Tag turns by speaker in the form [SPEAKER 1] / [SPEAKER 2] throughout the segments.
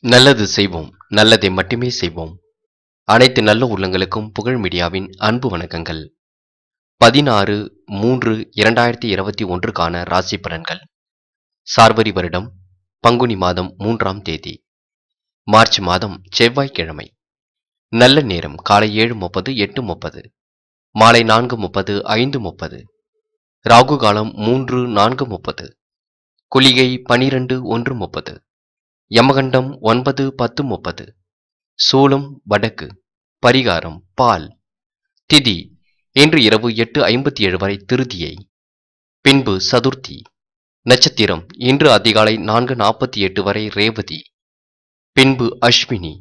[SPEAKER 1] நல்லது செய்வோம் நல்லதை மட்டுமே செய்வோம் அனைத்து நல்ல உள்ளங்களுக்கும் புகழ் மீடியாவின் அன்பு வணக்கங்கள் பதினாறு மூன்று இரண்டாயிரத்தி இருபத்தி ஒன்றுக்கான ராசி பலன்கள் சார்வரி வருடம் பங்குனி மாதம் மூன்றாம் தேதி மார்ச் மாதம் செவ்வாய்க்கிழமை நல்ல நேரம் காலை ஏழு முப்பது எட்டு முப்பது மாலை நான்கு முப்பது ஐந்து முப்பது ராகு காலம் மூன்று நான்கு முப்பது குளிகை பனிரெண்டு ஒன்று முப்பது யமகண்டம் ஒன்பது பத்து முப்பது சூலம் வடக்கு பரிகாரம் பால் திதி இன்று இரவு எட்டு ஐம்பத்தி ஏழு வரை திருதியை பின்பு சதுர்த்தி நட்சத்திரம் இன்று அதிகாலை நான்கு நாற்பத்தி எட்டு வரை ரேவதி பின்பு அஸ்வினி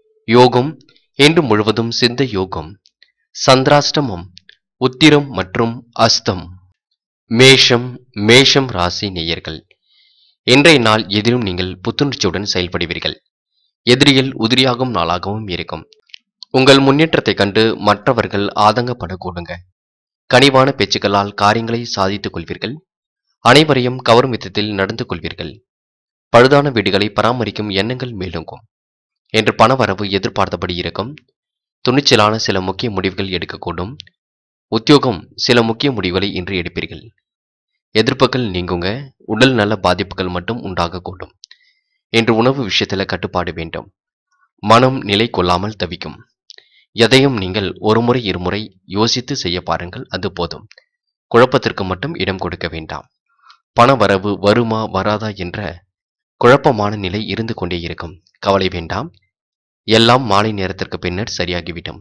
[SPEAKER 1] யோகம் இன்று முழுவதும் சித்த யோகம் சந்திராஷ்டமம் உத்திரம் மற்றும் அஸ்தம் மேஷம் மேஷம் ராசி நேயர்கள் இன்றைய நாள் எதிலும் நீங்கள் புத்துணர்ச்சியுடன் செயல்படுவீர்கள் எதிரிகள் உதிரியாகும் நாளாகவும் இருக்கும் உங்கள் முன்னேற்றத்தைக் கண்டு மற்றவர்கள் ஆதங்கப்படக்கூடுங்க கனிவான பேச்சுக்களால் காரியங்களை சாதித்துக் கொள்வீர்கள் அனைவரையும் கவரும் விதத்தில் நடந்து கொள்வீர்கள் பழுதான வீடுகளை பராமரிக்கும் எண்ணங்கள் மேலோங்கும் என்று பணவரவு எதிர்பார்த்தபடி இருக்கும் துணிச்சலான சில முக்கிய முடிவுகள் எடுக்கக்கூடும் உத்தியோகம் சில முக்கிய முடிவுகளை இன்று எடுப்பீர்கள் எதிர்ப்புகள் நீங்குங்க உடல் நல பாதிப்புகள் மட்டும் உண்டாகக்கூடும் என்று உணவு விஷயத்தில் கட்டுப்பாடு வேண்டும் மனம் நிலை கொள்ளாமல் தவிக்கும் எதையும் நீங்கள் ஒருமுறை இருமுறை யோசித்து செய்ய பாருங்கள் அது போதும் குழப்பத்திற்கு மட்டும் இடம் கொடுக்க வேண்டாம் பண வரவு வருமா வராதா என்ற குழப்பமான நிலை இருந்து கொண்டே இருக்கும் கவலை வேண்டாம் எல்லாம் மாலை நேரத்திற்கு பின்னர் சரியாகிவிடும்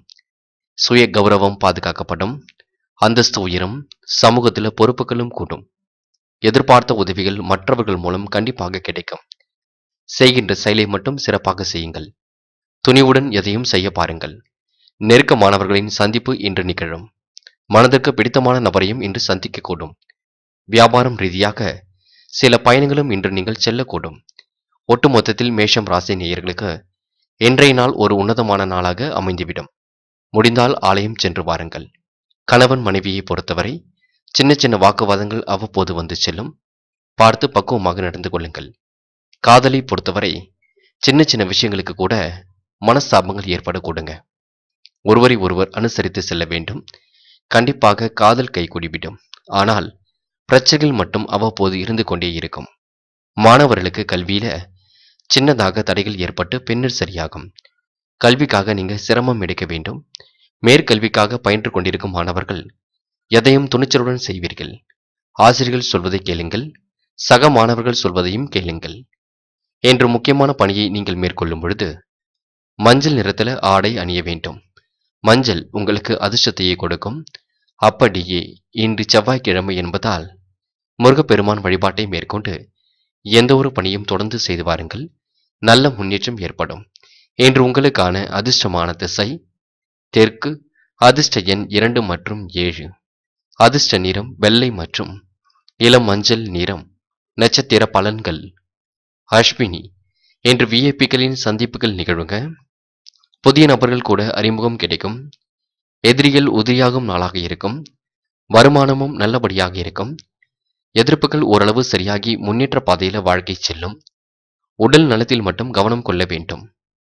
[SPEAKER 1] சுய கௌரவம் பாதுகாக்கப்படும் அந்தஸ்து உயரும் சமூகத்தில் பொறுப்புகளும் கூடும் எதிர்பார்த்த உதவிகள் மற்றவர்கள் மூலம் கண்டிப்பாக கிடைக்கும் செய்கின்ற செயலை மட்டும் சிறப்பாக செய்யுங்கள் துணிவுடன் எதையும் செய்ய பாருங்கள் நெருக்கமானவர்களின் சந்திப்பு இன்று நிகழும் மனதிற்கு பிடித்தமான நபரையும் இன்று சந்திக்கக்கூடும் வியாபாரம் ரீதியாக சில பயணங்களும் இன்று நீங்கள் செல்லக்கூடும் ஒட்டுமொத்தத்தில் மேஷம் ராசி நேயர்களுக்கு இன்றைய நாள் ஒரு உன்னதமான நாளாக அமைந்துவிடும் முடிந்தால் ஆலயம் சென்று வாருங்கள் கணவன் மனைவியை பொறுத்தவரை சின்ன சின்ன வாக்குவாதங்கள் அவ்வப்போது வந்து செல்லும் பார்த்து பக்குவமாக நடந்து கொள்ளுங்கள் காதலை பொறுத்தவரை சின்ன சின்ன விஷயங்களுக்கு கூட மனஸ்தாபங்கள் ஏற்படக்கூடுங்க ஒருவரை ஒருவர் அனுசரித்து செல்ல வேண்டும் கண்டிப்பாக காதல் கைகூடிவிடும் ஆனால் பிரச்சனைகள் மட்டும் அவ்வப்போது இருந்து கொண்டே இருக்கும் மாணவர்களுக்கு கல்வியில சின்னதாக தடைகள் ஏற்பட்டு பின்னர் சரியாகும் கல்விக்காக நீங்க சிரமம் எடுக்க வேண்டும் மேற்கல்விக்காக பயின்று கொண்டிருக்கும் மாணவர்கள் எதையும் துணிச்சலுடன் செய்வீர்கள் ஆசிரியர்கள் சொல்வதை கேளுங்கள் சக மாணவர்கள் சொல்வதையும் கேளுங்கள் என்று முக்கியமான பணியை நீங்கள் மேற்கொள்ளும் பொழுது மஞ்சள் நிறத்தில் ஆடை அணிய வேண்டும் மஞ்சள் உங்களுக்கு அதிர்ஷ்டத்தையே கொடுக்கும் அப்படியே இன்று செவ்வாய்க்கிழமை என்பதால் முருகப்பெருமான் வழிபாட்டை மேற்கொண்டு எந்த ஒரு பணியும் தொடர்ந்து செய்து வாருங்கள் நல்ல முன்னேற்றம் ஏற்படும் இன்று உங்களுக்கான அதிர்ஷ்டமான திசை தெற்கு அதிர்ஷ்ட எண் இரண்டு மற்றும் ஏழு அதிர்ஷ்ட நிறம் வெள்ளை மற்றும் இளம் மஞ்சள் நிறம் நட்சத்திர பலன்கள் அஸ்வினி என்று விஐபிகளின் சந்திப்புகள் நிகழுங்க புதிய நபர்கள் கூட அறிமுகம் கிடைக்கும் எதிரிகள் உதிரியாகும் நாளாக இருக்கும் வருமானமும் நல்லபடியாக இருக்கும் எதிர்ப்புகள் ஓரளவு சரியாகி முன்னேற்ற பாதையில வாழ்க்கை செல்லும் உடல் நலத்தில் மட்டும் கவனம் கொள்ள வேண்டும்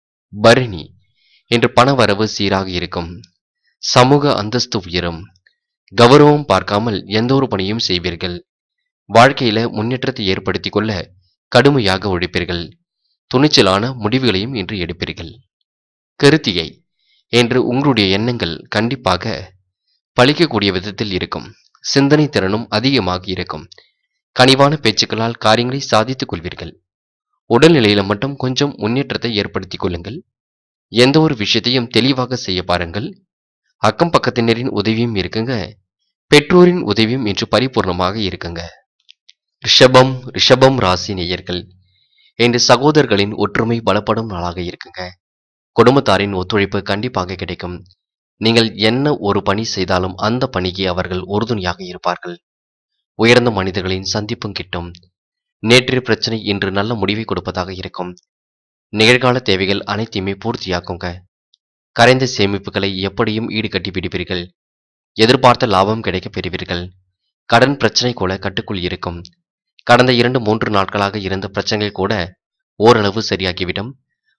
[SPEAKER 1] பரணி என்று பண வரவு சீராக இருக்கும் சமூக அந்தஸ்து உயரும் கௌரவம் பார்க்காமல் எந்த ஒரு பணியும் செய்வீர்கள் வாழ்க்கையில முன்னேற்றத்தை ஏற்படுத்திக் கொள்ள கடுமையாக உழைப்பீர்கள் துணிச்சலான முடிவுகளையும் இன்று எடுப்பீர்கள் கருத்திகை என்று உங்களுடைய எண்ணங்கள் கண்டிப்பாக பழிக்கக்கூடிய விதத்தில் இருக்கும் சிந்தனை திறனும் அதிகமாக இருக்கும் கனிவான பேச்சுக்களால் காரியங்களை சாதித்துக் கொள்வீர்கள் உடல்நிலையில மட்டும் கொஞ்சம் முன்னேற்றத்தை ஏற்படுத்திக் கொள்ளுங்கள் எந்த ஒரு விஷயத்தையும் தெளிவாக செய்ய பாருங்கள் அக்கம் பக்கத்தினரின் உதவியும் இருக்குங்க பெற்றோரின் உதவியும் இன்று பரிபூர்ணமாக இருக்குங்க ரிஷபம் ரிஷபம் ராசி நேயர்கள் இன்று சகோதரர்களின் ஒற்றுமை பலப்படும் நாளாக இருக்குங்க குடும்பத்தாரின் ஒத்துழைப்பு கண்டிப்பாக கிடைக்கும் நீங்கள் என்ன ஒரு பணி செய்தாலும் அந்த பணிக்கு அவர்கள் உறுதுணையாக இருப்பார்கள் உயர்ந்த மனிதர்களின் சந்திப்பும் கிட்டும் நேற்றைய பிரச்சனை இன்று நல்ல முடிவை கொடுப்பதாக இருக்கும் நிகழ்கால தேவைகள் அனைத்தையுமே பூர்த்தியாக்குங்க கரைந்த சேமிப்புகளை எப்படியும் ஈடுகட்டி பிடிப்பீர்கள் எதிர்பார்த்த லாபம் கிடைக்கப் பெறுவீர்கள் கடன் பிரச்சனை கூட கட்டுக்குள் இருக்கும் கடந்த இரண்டு மூன்று நாட்களாக இருந்த பிரச்சனைகள் கூட ஓரளவு சரியாகிவிடும்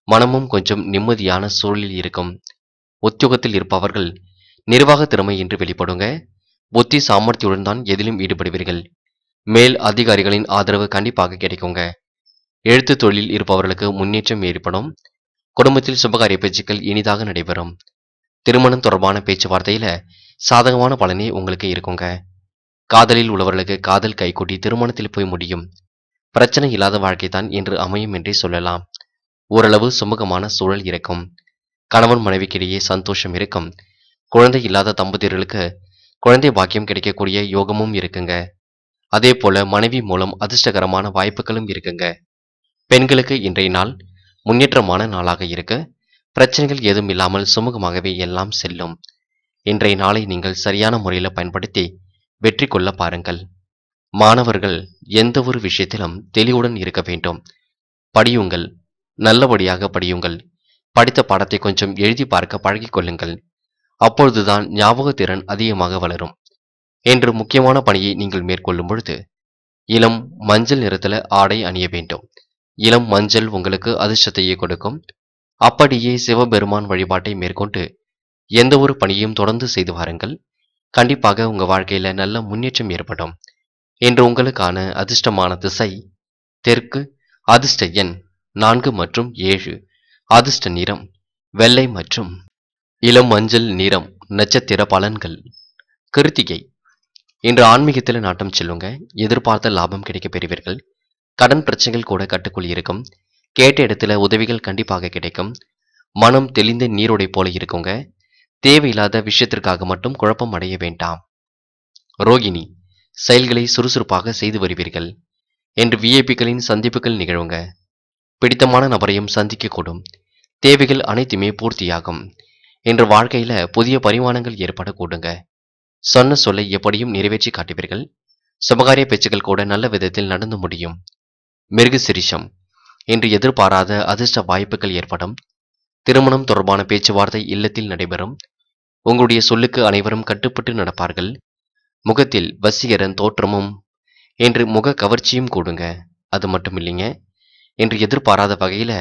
[SPEAKER 1] மனமும் கொஞ்சம் நிம்மதியான சூழலில் இருக்கும் உத்தியோகத்தில் இருப்பவர்கள் நிர்வாக திறமை என்று வெளிப்படுங்க புத்தி சாமர்த்தியுடன் தான் எதிலும் ஈடுபடுவீர்கள் மேல் அதிகாரிகளின் ஆதரவு கண்டிப்பாக கிடைக்குங்க எழுத்து தொழிலில் இருப்பவர்களுக்கு முன்னேற்றம் ஏற்படும் குடும்பத்தில் சுபகாரிய பேச்சுக்கள் இனிதாக நடைபெறும் திருமணம் தொடர்பான பேச்சுவார்த்தையில சாதகமான பலனே உங்களுக்கு இருக்குங்க காதலில் உள்ளவர்களுக்கு காதல் கைகூடி திருமணத்தில் போய் முடியும் பிரச்சனை இல்லாத வாழ்க்கை தான் என்று அமையும் என்றே சொல்லலாம் ஓரளவு சுமூகமான சூழல் இருக்கும் கணவன் மனைவிக்கிடையே சந்தோஷம் இருக்கும் குழந்தை இல்லாத தம்பதியர்களுக்கு குழந்தை பாக்கியம் கிடைக்கக்கூடிய யோகமும் இருக்குங்க அதே போல மனைவி மூலம் அதிர்ஷ்டகரமான வாய்ப்புகளும் இருக்குங்க பெண்களுக்கு இன்றைய நாள் முன்னேற்றமான நாளாக இருக்க பிரச்சனைகள் ஏதும் இல்லாமல் சுமூகமாகவே எல்லாம் செல்லும் இன்றைய நாளை நீங்கள் சரியான முறையில் பயன்படுத்தி வெற்றி கொள்ள பாருங்கள் மாணவர்கள் எந்த ஒரு விஷயத்திலும் தெளிவுடன் இருக்க வேண்டும் படியுங்கள் நல்லபடியாக படியுங்கள் படித்த பாடத்தை கொஞ்சம் எழுதி பார்க்க பழகிக் கொள்ளுங்கள் அப்பொழுதுதான் ஞாபகத்திறன் அதிகமாக வளரும் என்று முக்கியமான பணியை நீங்கள் மேற்கொள்ளும் பொழுது இளம் மஞ்சள் நிறத்துல ஆடை அணிய வேண்டும் இளம் மஞ்சள் உங்களுக்கு அதிர்ஷ்டத்தையே கொடுக்கும் அப்படியே சிவபெருமான் வழிபாட்டை மேற்கொண்டு எந்த ஒரு பணியையும் தொடர்ந்து செய்து வாருங்கள் கண்டிப்பாக உங்க வாழ்க்கையில நல்ல முன்னேற்றம் ஏற்படும் என்று உங்களுக்கான அதிர்ஷ்டமான திசை தெற்கு அதிர்ஷ்ட எண் நான்கு மற்றும் ஏழு அதிர்ஷ்ட நிறம் வெள்ளை மற்றும் இளம் மஞ்சள் நிறம் நட்சத்திர பலன்கள் கிருத்திகை இன்று ஆன்மீகத்தில் நாட்டம் செல்லுங்க எதிர்பார்த்த லாபம் கிடைக்கப் பெறுவீர்கள் கடன் பிரச்சனைகள் கூட கட்டுக்குள் இருக்கும் கேட்ட இடத்துல உதவிகள் கண்டிப்பாக கிடைக்கும் மனம் தெளிந்த நீரோடை போல இருக்குங்க தேவையில்லாத விஷயத்திற்காக மட்டும் குழப்பம் அடைய வேண்டாம் ரோகிணி செயல்களை சுறுசுறுப்பாக செய்து வருவீர்கள் என்று விஐபிகளின் சந்திப்புகள் நிகழுங்க பிடித்தமான நபரையும் சந்திக்கக்கூடும் தேவைகள் அனைத்துமே பூர்த்தியாகும் என்று வாழ்க்கையில புதிய பரிமாணங்கள் ஏற்படக்கூடுங்க சொன்ன சொல்லை எப்படியும் நிறைவேற்றி காட்டுவீர்கள் சுபகாரிய பேச்சுக்கள் கூட நல்ல விதத்தில் நடந்து முடியும் மிருகு சிரிஷம் என்று எதிர்பாராத அதிர்ஷ்ட வாய்ப்புகள் ஏற்படும் திருமணம் தொடர்பான பேச்சுவார்த்தை இல்லத்தில் நடைபெறும் உங்களுடைய சொல்லுக்கு அனைவரும் கட்டுப்பட்டு நடப்பார்கள் முகத்தில் வசீகரன் தோற்றமும் என்று முக கவர்ச்சியும் கூடுங்க அது மட்டும் இல்லைங்க என்று எதிர்பாராத வகையில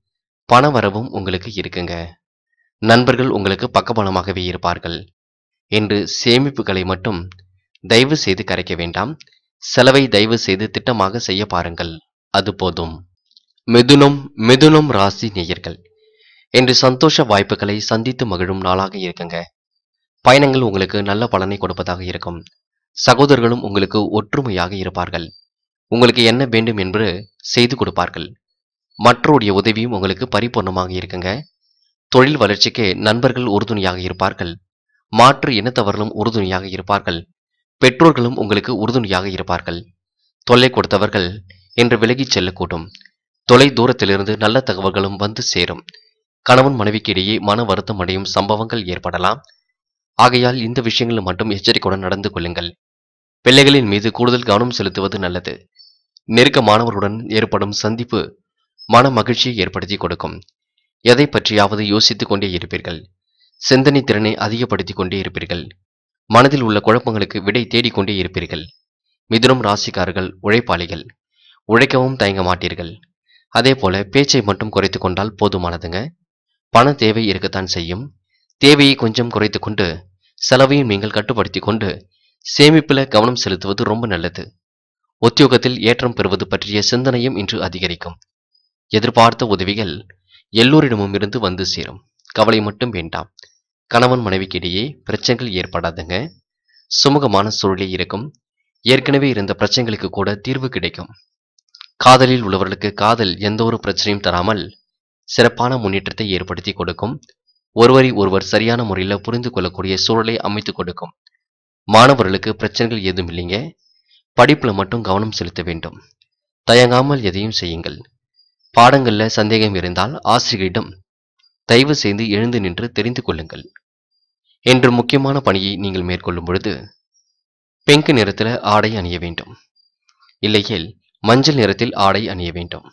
[SPEAKER 1] பண வரவும் உங்களுக்கு இருக்குங்க நண்பர்கள் உங்களுக்கு பக்கபலமாகவே இருப்பார்கள் என்று சேமிப்புகளை மட்டும் தயவு செய்து கரைக்க வேண்டாம் செலவை தயவு செய்து திட்டமாக செய்ய பாருங்கள் அது போதும் மிதுனம் மிதுனம் ராசி நேயர்கள் என்று சந்தோஷ வாய்ப்புகளை சந்தித்து மகிழும் நாளாக இருக்குங்க பயணங்கள் உங்களுக்கு நல்ல பலனை கொடுப்பதாக இருக்கும் சகோதரர்களும் உங்களுக்கு ஒற்றுமையாக இருப்பார்கள் உங்களுக்கு என்ன வேண்டும் என்று செய்து கொடுப்பார்கள் மற்றோருடைய உதவியும் உங்களுக்கு பரிபூர்ணமாக இருக்குங்க தொழில் வளர்ச்சிக்கு நண்பர்கள் உறுதுணையாக இருப்பார்கள் மாற்று இனத்தவர்களும் உறுதுணையாக இருப்பார்கள் பெற்றோர்களும் உங்களுக்கு உறுதுணையாக இருப்பார்கள் தொல்லை கொடுத்தவர்கள் என்று விலகிச் செல்லக்கூடும் தொலை தூரத்திலிருந்து நல்ல தகவல்களும் வந்து சேரும் கணவன் மனைவிக்கு இடையே மன வருத்தம் அடையும் சம்பவங்கள் ஏற்படலாம் ஆகையால் இந்த விஷயங்களில் மட்டும் எச்சரிக்கையுடன் நடந்து கொள்ளுங்கள் பிள்ளைகளின் மீது கூடுதல் கவனம் செலுத்துவது நல்லது நெருக்கமானவர்களுடன் ஏற்படும் சந்திப்பு மன மகிழ்ச்சியை ஏற்படுத்தி கொடுக்கும் எதை பற்றியாவது யோசித்துக் கொண்டே இருப்பீர்கள் சிந்தனை திறனை அதிகப்படுத்திக் கொண்டே இருப்பீர்கள் மனதில் உள்ள குழப்பங்களுக்கு விடை தேடிக்கொண்டே இருப்பீர்கள் மிதுனம் ராசிக்காரர்கள் உழைப்பாளிகள் உழைக்கவும் தயங்க மாட்டீர்கள் அதே போல பேச்சை மட்டும் குறைத்து கொண்டால் போதுமானதுங்க பண தேவை இருக்கத்தான் செய்யும் தேவையை கொஞ்சம் குறைத்து கொண்டு செலவையும் நீங்கள் கட்டுப்படுத்தி கொண்டு சேமிப்பில் கவனம் செலுத்துவது ரொம்ப நல்லது உத்தியோகத்தில் ஏற்றம் பெறுவது பற்றிய சிந்தனையும் இன்று அதிகரிக்கும் எதிர்பார்த்த உதவிகள் எல்லோரிடமும் இருந்து வந்து சேரும் கவலை மட்டும் வேண்டாம் கணவன் மனைவிக்கிடையே பிரச்சனைகள் ஏற்படாதுங்க சுமூகமான சூழலே இருக்கும் ஏற்கனவே இருந்த பிரச்சனைகளுக்கு கூட தீர்வு கிடைக்கும் காதலில் உள்ளவர்களுக்கு காதல் எந்த ஒரு பிரச்சனையும் தராமல் சிறப்பான முன்னேற்றத்தை ஏற்படுத்தி கொடுக்கும் ஒருவரை ஒருவர் சரியான முறையில் புரிந்து கொள்ளக்கூடிய சூழலை அமைத்து கொடுக்கும் மாணவர்களுக்கு பிரச்சனைகள் ஏதும் இல்லைங்க படிப்புல மட்டும் கவனம் செலுத்த வேண்டும் தயங்காமல் எதையும் செய்யுங்கள் பாடங்கள்ல சந்தேகம் இருந்தால் ஆசிரியரிடம் தயவு செய்து எழுந்து நின்று தெரிந்து கொள்ளுங்கள் என்று முக்கியமான பணியை நீங்கள் மேற்கொள்ளும் பொழுது பிங்க் நிறத்தில் ஆடை அணிய வேண்டும் இல்லையேல் மஞ்சள் நிறத்தில் ஆடை அணிய வேண்டும்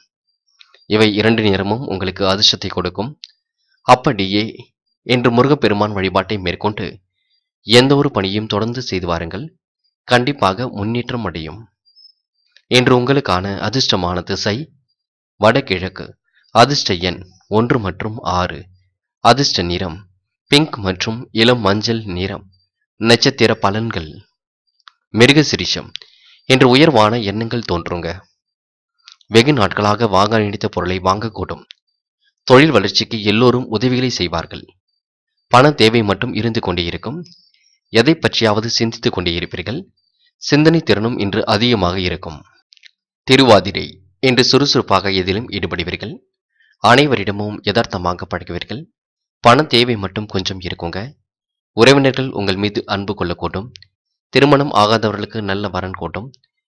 [SPEAKER 1] இவை இரண்டு நிறமும் உங்களுக்கு அதிர்ஷ்டத்தை கொடுக்கும் அப்படியே என்று முருகப்பெருமான் வழிபாட்டை மேற்கொண்டு எந்த ஒரு பணியும் தொடர்ந்து செய்து வாருங்கள் கண்டிப்பாக முன்னேற்றம் அடையும் என்று உங்களுக்கான அதிர்ஷ்டமான திசை வடகிழக்கு அதிர்ஷ்ட எண் ஒன்று மற்றும் ஆறு அதிர்ஷ்ட நிறம் பிங்க் மற்றும் இளம் மஞ்சள் நிறம் நட்சத்திர பலன்கள் மிருகசிரிஷம் என்று உயர்வான எண்ணங்கள் தோன்றுங்க வெகு நாட்களாக வாங்க நினைத்த பொருளை வாங்கக்கூடும் தொழில் வளர்ச்சிக்கு எல்லோரும் உதவிகளை செய்வார்கள் பண தேவை மட்டும் இருந்து கொண்டே இருக்கும் எதை பற்றியாவது சிந்தித்துக் கொண்டே இருப்பீர்கள் சிந்தனை திறனும் இன்று அதிகமாக இருக்கும் திருவாதிரை என்று சுறுசுறுப்பாக எதிலும் ஈடுபடுவீர்கள் அனைவரிடமும் யதார்த்தமாக பழகுவீர்கள் பண தேவை மட்டும் கொஞ்சம் இருக்குங்க உறவினர்கள் உங்கள் மீது அன்பு கொள்ளக்கூடும் திருமணம் ஆகாதவர்களுக்கு நல்ல வரன் கூட்டும்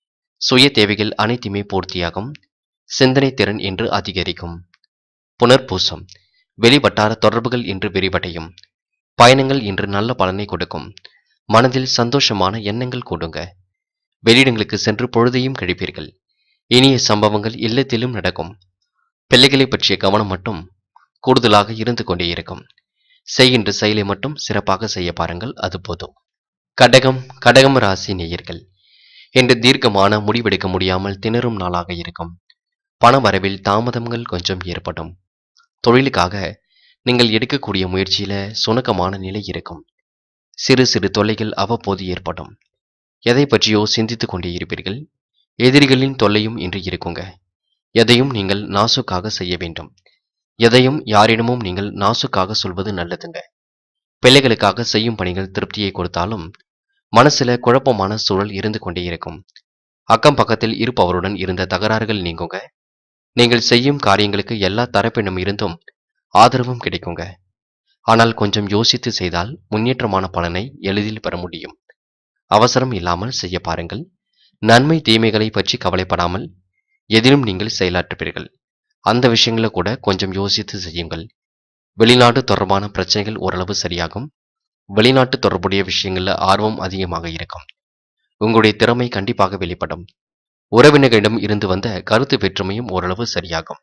[SPEAKER 1] சுய தேவைகள் அனைத்துமே பூர்த்தியாகும் சிந்தனை திறன் என்று அதிகரிக்கும் புனர்பூசம் வெளிவட்டார தொடர்புகள் இன்று விரிவடையும் பயணங்கள் இன்று நல்ல பலனை கொடுக்கும் மனதில் சந்தோஷமான எண்ணங்கள் கூடுங்க வெளியிடங்களுக்கு சென்று பொழுதையும் கழிப்பீர்கள் இனிய சம்பவங்கள் இல்லத்திலும் நடக்கும் பிள்ளைகளை பற்றிய கவனம் மட்டும் கூடுதலாக இருந்து கொண்டே இருக்கும் செய்கின்ற செயலை மட்டும் சிறப்பாக செய்ய பாருங்கள் அது போதும் கடகம் கடகம் ராசி நேயர்கள் என்று தீர்க்கமான முடிவெடுக்க முடியாமல் திணறும் நாளாக இருக்கும் பண வரவில் தாமதங்கள் கொஞ்சம் ஏற்படும் தொழிலுக்காக நீங்கள் எடுக்கக்கூடிய முயற்சியில சுணக்கமான நிலை இருக்கும் சிறு சிறு தொல்லைகள் அவ்வப்போது ஏற்படும் எதை பற்றியோ சிந்தித்துக் கொண்டே இருப்பீர்கள் எதிரிகளின் தொல்லையும் இன்று இருக்குங்க எதையும் நீங்கள் நாசுக்காக செய்ய வேண்டும் எதையும் யாரிடமும் நீங்கள் நாசுக்காக சொல்வது நல்லதுங்க பிள்ளைகளுக்காக செய்யும் பணிகள் திருப்தியை கொடுத்தாலும் மனசுல குழப்பமான சூழல் இருந்து கொண்டே இருக்கும் அக்கம் பக்கத்தில் இருப்பவருடன் இருந்த தகராறுகள் நீங்குங்க நீங்கள் செய்யும் காரியங்களுக்கு எல்லா தரப்பினும் இருந்தும் ஆதரவும் கிடைக்குங்க ஆனால் கொஞ்சம் யோசித்து செய்தால் முன்னேற்றமான பலனை எளிதில் பெற முடியும் அவசரம் இல்லாமல் செய்ய பாருங்கள் நன்மை தீமைகளை பற்றி கவலைப்படாமல் எதிலும் நீங்கள் செயலாற்றுவீர்கள் அந்த விஷயங்களை கூட கொஞ்சம் யோசித்து செய்யுங்கள் வெளிநாடு தொடர்பான பிரச்சனைகள் ஓரளவு சரியாகும் வெளிநாட்டு தொடர்புடைய விஷயங்கள்ல ஆர்வம் அதிகமாக இருக்கும் உங்களுடைய திறமை கண்டிப்பாக வெளிப்படும் உறவினர்களிடம் இருந்து வந்த கருத்து வேற்றுமையும் ஓரளவு சரியாகும்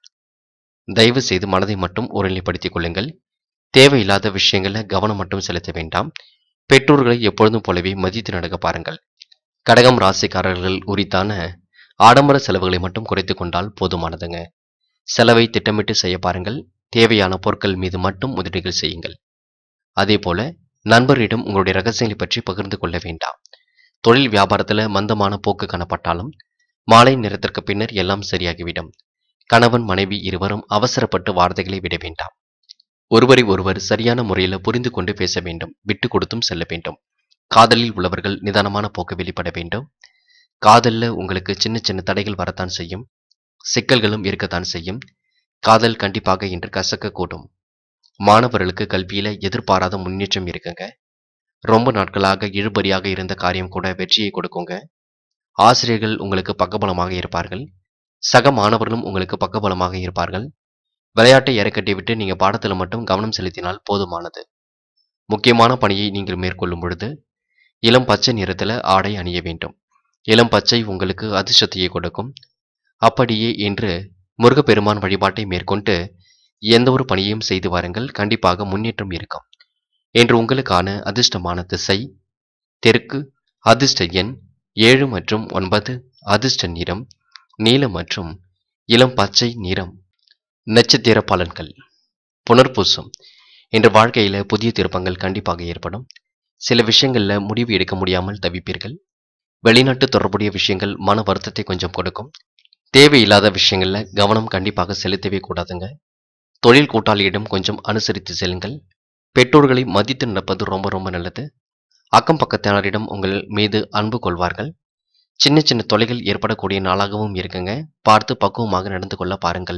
[SPEAKER 1] தயவு செய்து மனதை மட்டும் ஒருநிலைப்படுத்திக் கொள்ளுங்கள் தேவையில்லாத விஷயங்கள்ல கவனம் மட்டும் செலுத்த வேண்டாம் பெற்றோர்களை எப்பொழுதும் போலவே மதித்து நடக்க பாருங்கள் கடகம் ராசிக்காரர்கள் உரித்தான ஆடம்பர செலவுகளை மட்டும் குறைத்து கொண்டால் போதுமானதுங்க செலவை திட்டமிட்டு செய்ய பாருங்கள் தேவையான பொருட்கள் மீது மட்டும் முதலீடுகள் செய்யுங்கள் அதே போல நண்பரிடம் உங்களுடைய ரகசியங்களை பற்றி பகிர்ந்து கொள்ள வேண்டாம் தொழில் வியாபாரத்துல மந்தமான போக்கு காணப்பட்டாலும் மாலை நேரத்திற்கு பின்னர் எல்லாம் சரியாகிவிடும் கணவன் மனைவி இருவரும் அவசரப்பட்டு வார்த்தைகளை விட வேண்டாம் ஒருவரை ஒருவர் சரியான முறையில புரிந்து கொண்டு பேச வேண்டும் விட்டு கொடுத்தும் செல்ல வேண்டும் காதலில் உள்ளவர்கள் நிதானமான போக்கு வெளிப்பட வேண்டும் காதல்ல உங்களுக்கு சின்ன சின்ன தடைகள் வரத்தான் செய்யும் சிக்கல்களும் இருக்கத்தான் செய்யும் காதல் கண்டிப்பாக இன்று கசக்கக்கூடும் மாணவர்களுக்கு கல்வியில எதிர்பாராத முன்னேற்றம் இருக்குங்க ரொம்ப நாட்களாக இழுபறியாக இருந்த காரியம் கூட வெற்றியை கொடுக்குங்க ஆசிரியர்கள் உங்களுக்கு பக்கபலமாக இருப்பார்கள் சக மாணவர்களும் உங்களுக்கு பக்கபலமாக இருப்பார்கள் விளையாட்டை இறக்கட்டி விட்டு நீங்க பாடத்துல மட்டும் கவனம் செலுத்தினால் போதுமானது முக்கியமான பணியை நீங்கள் மேற்கொள்ளும் பொழுது இளம் பச்சை நிறத்துல ஆடை அணிய வேண்டும் இளம் பச்சை உங்களுக்கு அதிர்ஷ்டத்தையே கொடுக்கும் அப்படியே இன்று முருகப்பெருமான் வழிபாட்டை மேற்கொண்டு எந்த ஒரு பணியையும் செய்து வாருங்கள் கண்டிப்பாக முன்னேற்றம் இருக்கும் என்று உங்களுக்கான அதிர்ஷ்டமான திசை தெற்கு அதிர்ஷ்ட எண் ஏழு மற்றும் ஒன்பது அதிர்ஷ்ட நிறம் நீலம் மற்றும் இளம் பச்சை நிறம் நட்சத்திர பலன்கள் புனர்பூசம் இன்று வாழ்க்கையில புதிய திருப்பங்கள் கண்டிப்பாக ஏற்படும் சில விஷயங்கள்ல முடிவு எடுக்க முடியாமல் தவிப்பீர்கள் வெளிநாட்டு தொடர்புடைய விஷயங்கள் மன வருத்தத்தை கொஞ்சம் கொடுக்கும் தேவையில்லாத விஷயங்கள்ல கவனம் கண்டிப்பாக செலுத்தவே கூடாதுங்க தொழில் கூட்டாளியிடம் கொஞ்சம் அனுசரித்து செல்லுங்கள் பெற்றோர்களை மதித்து நடப்பது ரொம்ப ரொம்ப நல்லது அக்கம் பக்கத்தினரிடம் உங்கள் மீது அன்பு கொள்வார்கள் சின்ன சின்ன தொலைகள் ஏற்படக்கூடிய நாளாகவும் இருக்குங்க பார்த்து பக்குவமாக நடந்து கொள்ள பாருங்கள்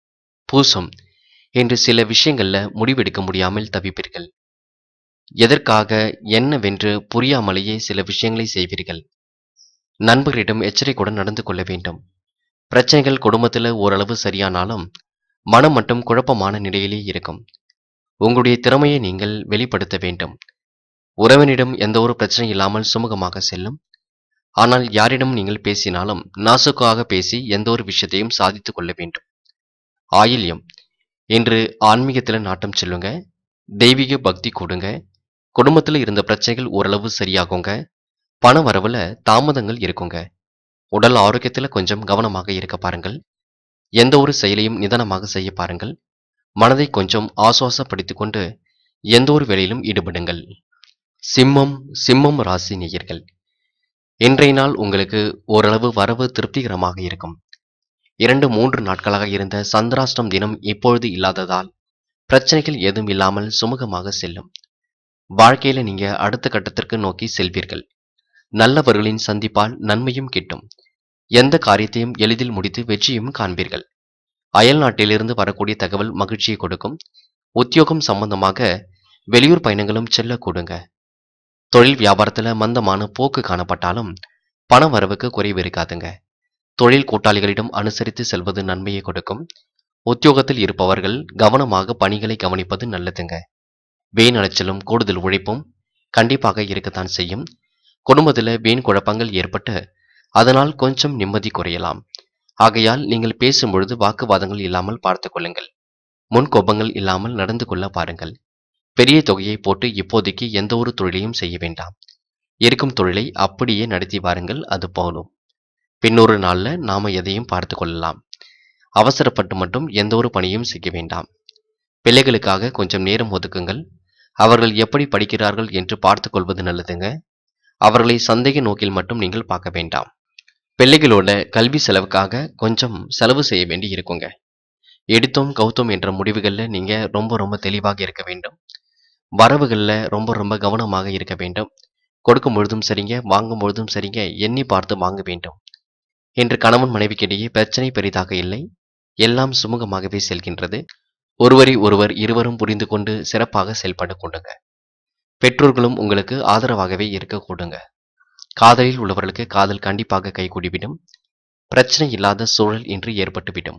[SPEAKER 1] பூசம் என்று சில விஷயங்கள்ல முடிவெடுக்க முடியாமல் தவிப்பீர்கள் எதற்காக என்னவென்று புரியாமலேயே சில விஷயங்களை செய்வீர்கள் நண்பர்களிடம் எச்சரிக்கையுடன் நடந்து கொள்ள வேண்டும் பிரச்சனைகள் குடும்பத்தில் ஓரளவு சரியானாலும் மனம் மட்டும் குழப்பமான நிலையிலே இருக்கும் உங்களுடைய திறமையை நீங்கள் வெளிப்படுத்த வேண்டும் உறவினிடம் எந்த ஒரு பிரச்சனை இல்லாமல் சுமூகமாக செல்லும் ஆனால் யாரிடம் நீங்கள் பேசினாலும் நாசுக்காக பேசி எந்த ஒரு விஷயத்தையும் சாதித்துக் கொள்ள வேண்டும் ஆயில்யம் இன்று ஆன்மீகத்தில் நாட்டம் செல்லுங்க தெய்வீக பக்தி கொடுங்க குடும்பத்தில் இருந்த பிரச்சனைகள் ஓரளவு சரியாகுங்க பண வரவுல தாமதங்கள் இருக்குங்க உடல் ஆரோக்கியத்தில் கொஞ்சம் கவனமாக இருக்க பாருங்கள் எந்த ஒரு செயலையும் நிதானமாக செய்ய பாருங்கள் மனதை கொஞ்சம் ஆசுவாசப்படுத்திக் கொண்டு எந்த ஒரு வேலையிலும் ஈடுபடுங்கள் சிம்மம் சிம்மம் ராசி நேயர்கள் இன்றைய நாள் உங்களுக்கு ஓரளவு வரவு திருப்திகரமாக இருக்கும் இரண்டு மூன்று நாட்களாக இருந்த சந்திராஷ்டம் தினம் இப்பொழுது இல்லாததால் பிரச்சனைகள் எதுவும் இல்லாமல் சுமூகமாக செல்லும் வாழ்க்கையில நீங்க அடுத்த கட்டத்திற்கு நோக்கி செல்வீர்கள் நல்லவர்களின் சந்திப்பால் நன்மையும் கிட்டும் எந்த காரியத்தையும் எளிதில் முடித்து வெற்றியும் காண்பீர்கள் அயல் நாட்டிலிருந்து வரக்கூடிய தகவல் மகிழ்ச்சியை கொடுக்கும் உத்தியோகம் சம்பந்தமாக வெளியூர் பயணங்களும் செல்ல கூடுங்க தொழில் வியாபாரத்துல மந்தமான போக்கு காணப்பட்டாலும் பண வரவுக்கு குறைவு இருக்காதுங்க தொழில் கூட்டாளிகளிடம் அனுசரித்து செல்வது நன்மையை கொடுக்கும் உத்தியோகத்தில் இருப்பவர்கள் கவனமாக பணிகளை கவனிப்பது நல்லதுங்க வீண் அலைச்சலும் கூடுதல் உழைப்பும் கண்டிப்பாக இருக்கத்தான் செய்யும் குடும்பத்தில் வீண் குழப்பங்கள் ஏற்பட்டு அதனால் கொஞ்சம் நிம்மதி குறையலாம் ஆகையால் நீங்கள் பேசும் பொழுது வாக்குவாதங்கள் இல்லாமல் பார்த்துக் கொள்ளுங்கள் முன் கோபங்கள் இல்லாமல் நடந்து கொள்ள பாருங்கள் பெரிய தொகையை போட்டு இப்போதைக்கு எந்த ஒரு தொழிலையும் செய்ய வேண்டாம் இருக்கும் தொழிலை அப்படியே நடத்தி வாருங்கள் அது போதும் பின்னொரு நாள்ல நாம எதையும் பார்த்து கொள்ளலாம் அவசரப்பட்டு மட்டும் எந்த ஒரு பணியும் செய்ய வேண்டாம் பிள்ளைகளுக்காக கொஞ்சம் நேரம் ஒதுக்குங்கள் அவர்கள் எப்படி படிக்கிறார்கள் என்று பார்த்து கொள்வது நல்லதுங்க அவர்களை சந்தேக நோக்கில் மட்டும் நீங்கள் பார்க்க வேண்டாம் பிள்ளைகளோட கல்வி செலவுக்காக கொஞ்சம் செலவு செய்ய வேண்டி இருக்குங்க எடுத்தோம் கௌத்தோம் என்ற முடிவுகளில் நீங்க ரொம்ப ரொம்ப தெளிவாக இருக்க வேண்டும் வரவுகளில் ரொம்ப ரொம்ப கவனமாக இருக்க வேண்டும் கொடுக்கும் பொழுதும் சரிங்க வாங்கும் பொழுதும் சரிங்க எண்ணி பார்த்து வாங்க வேண்டும் என்று கணவன் மனைவிக்கிடையே பிரச்சனை பெரிதாக இல்லை எல்லாம் சுமூகமாகவே செல்கின்றது ஒருவரை ஒருவர் இருவரும் புரிந்து கொண்டு சிறப்பாக செயல்பட கொண்டுங்க பெற்றோர்களும் உங்களுக்கு ஆதரவாகவே இருக்க கூடுங்க காதலில் உள்ளவர்களுக்கு காதல் கண்டிப்பாக கைகூடிவிடும் பிரச்சனை இல்லாத சூழல் இன்று ஏற்பட்டுவிடும்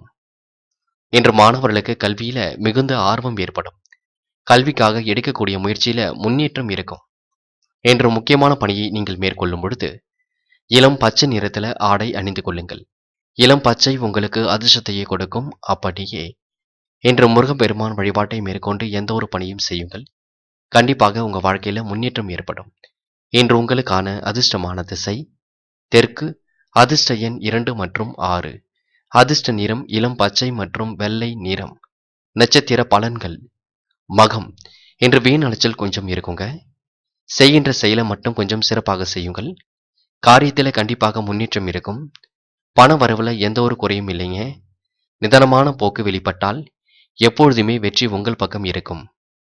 [SPEAKER 1] இன்று மாணவர்களுக்கு கல்வியில மிகுந்த ஆர்வம் ஏற்படும் கல்விக்காக எடுக்கக்கூடிய முயற்சியில முன்னேற்றம் இருக்கும் என்று முக்கியமான பணியை நீங்கள் மேற்கொள்ளும் பொழுது இளம் பச்சை நிறத்துல ஆடை அணிந்து கொள்ளுங்கள் இளம் பச்சை உங்களுக்கு அதிர்ஷ்டத்தையே கொடுக்கும் அப்படியே இன்று முருகப்பெருமான் வழிபாட்டை மேற்கொண்டு எந்த ஒரு பணியும் செய்யுங்கள் கண்டிப்பாக உங்க வாழ்க்கையில முன்னேற்றம் ஏற்படும் இன்று உங்களுக்கான அதிர்ஷ்டமான திசை தெற்கு அதிர்ஷ்ட எண் இரண்டு மற்றும் ஆறு அதிர்ஷ்ட நிறம் இளம் பச்சை மற்றும் வெள்ளை நிறம் நட்சத்திர பலன்கள் மகம் இன்று வீண் அலைச்சல் கொஞ்சம் இருக்குங்க செய்கின்ற செயலை மட்டும் கொஞ்சம் சிறப்பாக செய்யுங்கள் காரியத்தில் கண்டிப்பாக முன்னேற்றம் இருக்கும் பண வரவுல எந்த ஒரு குறையும் இல்லைங்க நிதானமான போக்கு வெளிப்பட்டால் எப்பொழுதுமே வெற்றி உங்கள் பக்கம் இருக்கும்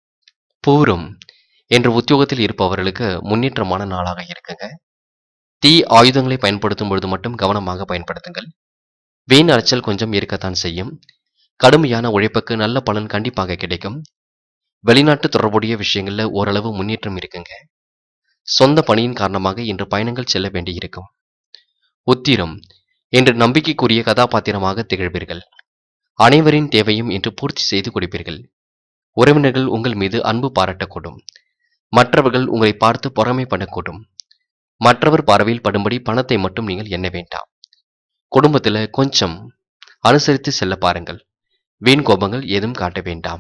[SPEAKER 1] பூரம் என்ற உத்தியோகத்தில் இருப்பவர்களுக்கு முன்னேற்றமான நாளாக இருக்குங்க தீ ஆயுதங்களை பயன்படுத்தும் பொழுது மட்டும் கவனமாக பயன்படுத்துங்கள் வீண் அலைச்சல் கொஞ்சம் இருக்கத்தான் செய்யும் கடுமையான உழைப்புக்கு நல்ல பலன் கண்டிப்பாக கிடைக்கும் வெளிநாட்டு தொடர்புடைய விஷயங்கள்ல ஓரளவு முன்னேற்றம் இருக்குங்க சொந்த பணியின் காரணமாக இன்று பயணங்கள் செல்ல வேண்டியிருக்கும் உத்திரம் இன்று நம்பிக்கைக்குரிய கதாபாத்திரமாக திகழ்வீர்கள் அனைவரின் தேவையும் இன்று பூர்த்தி செய்து கொடுப்பீர்கள் உறவினர்கள் உங்கள் மீது அன்பு பாராட்டக்கூடும் மற்றவர்கள் உங்களை பார்த்து பொறாமைப்படக்கூடும் மற்றவர் பார்வையில் படும்படி பணத்தை மட்டும் நீங்கள் எண்ண வேண்டாம் குடும்பத்தில் கொஞ்சம் அனுசரித்து செல்ல பாருங்கள் வீண் கோபங்கள் ஏதும் காட்ட வேண்டாம்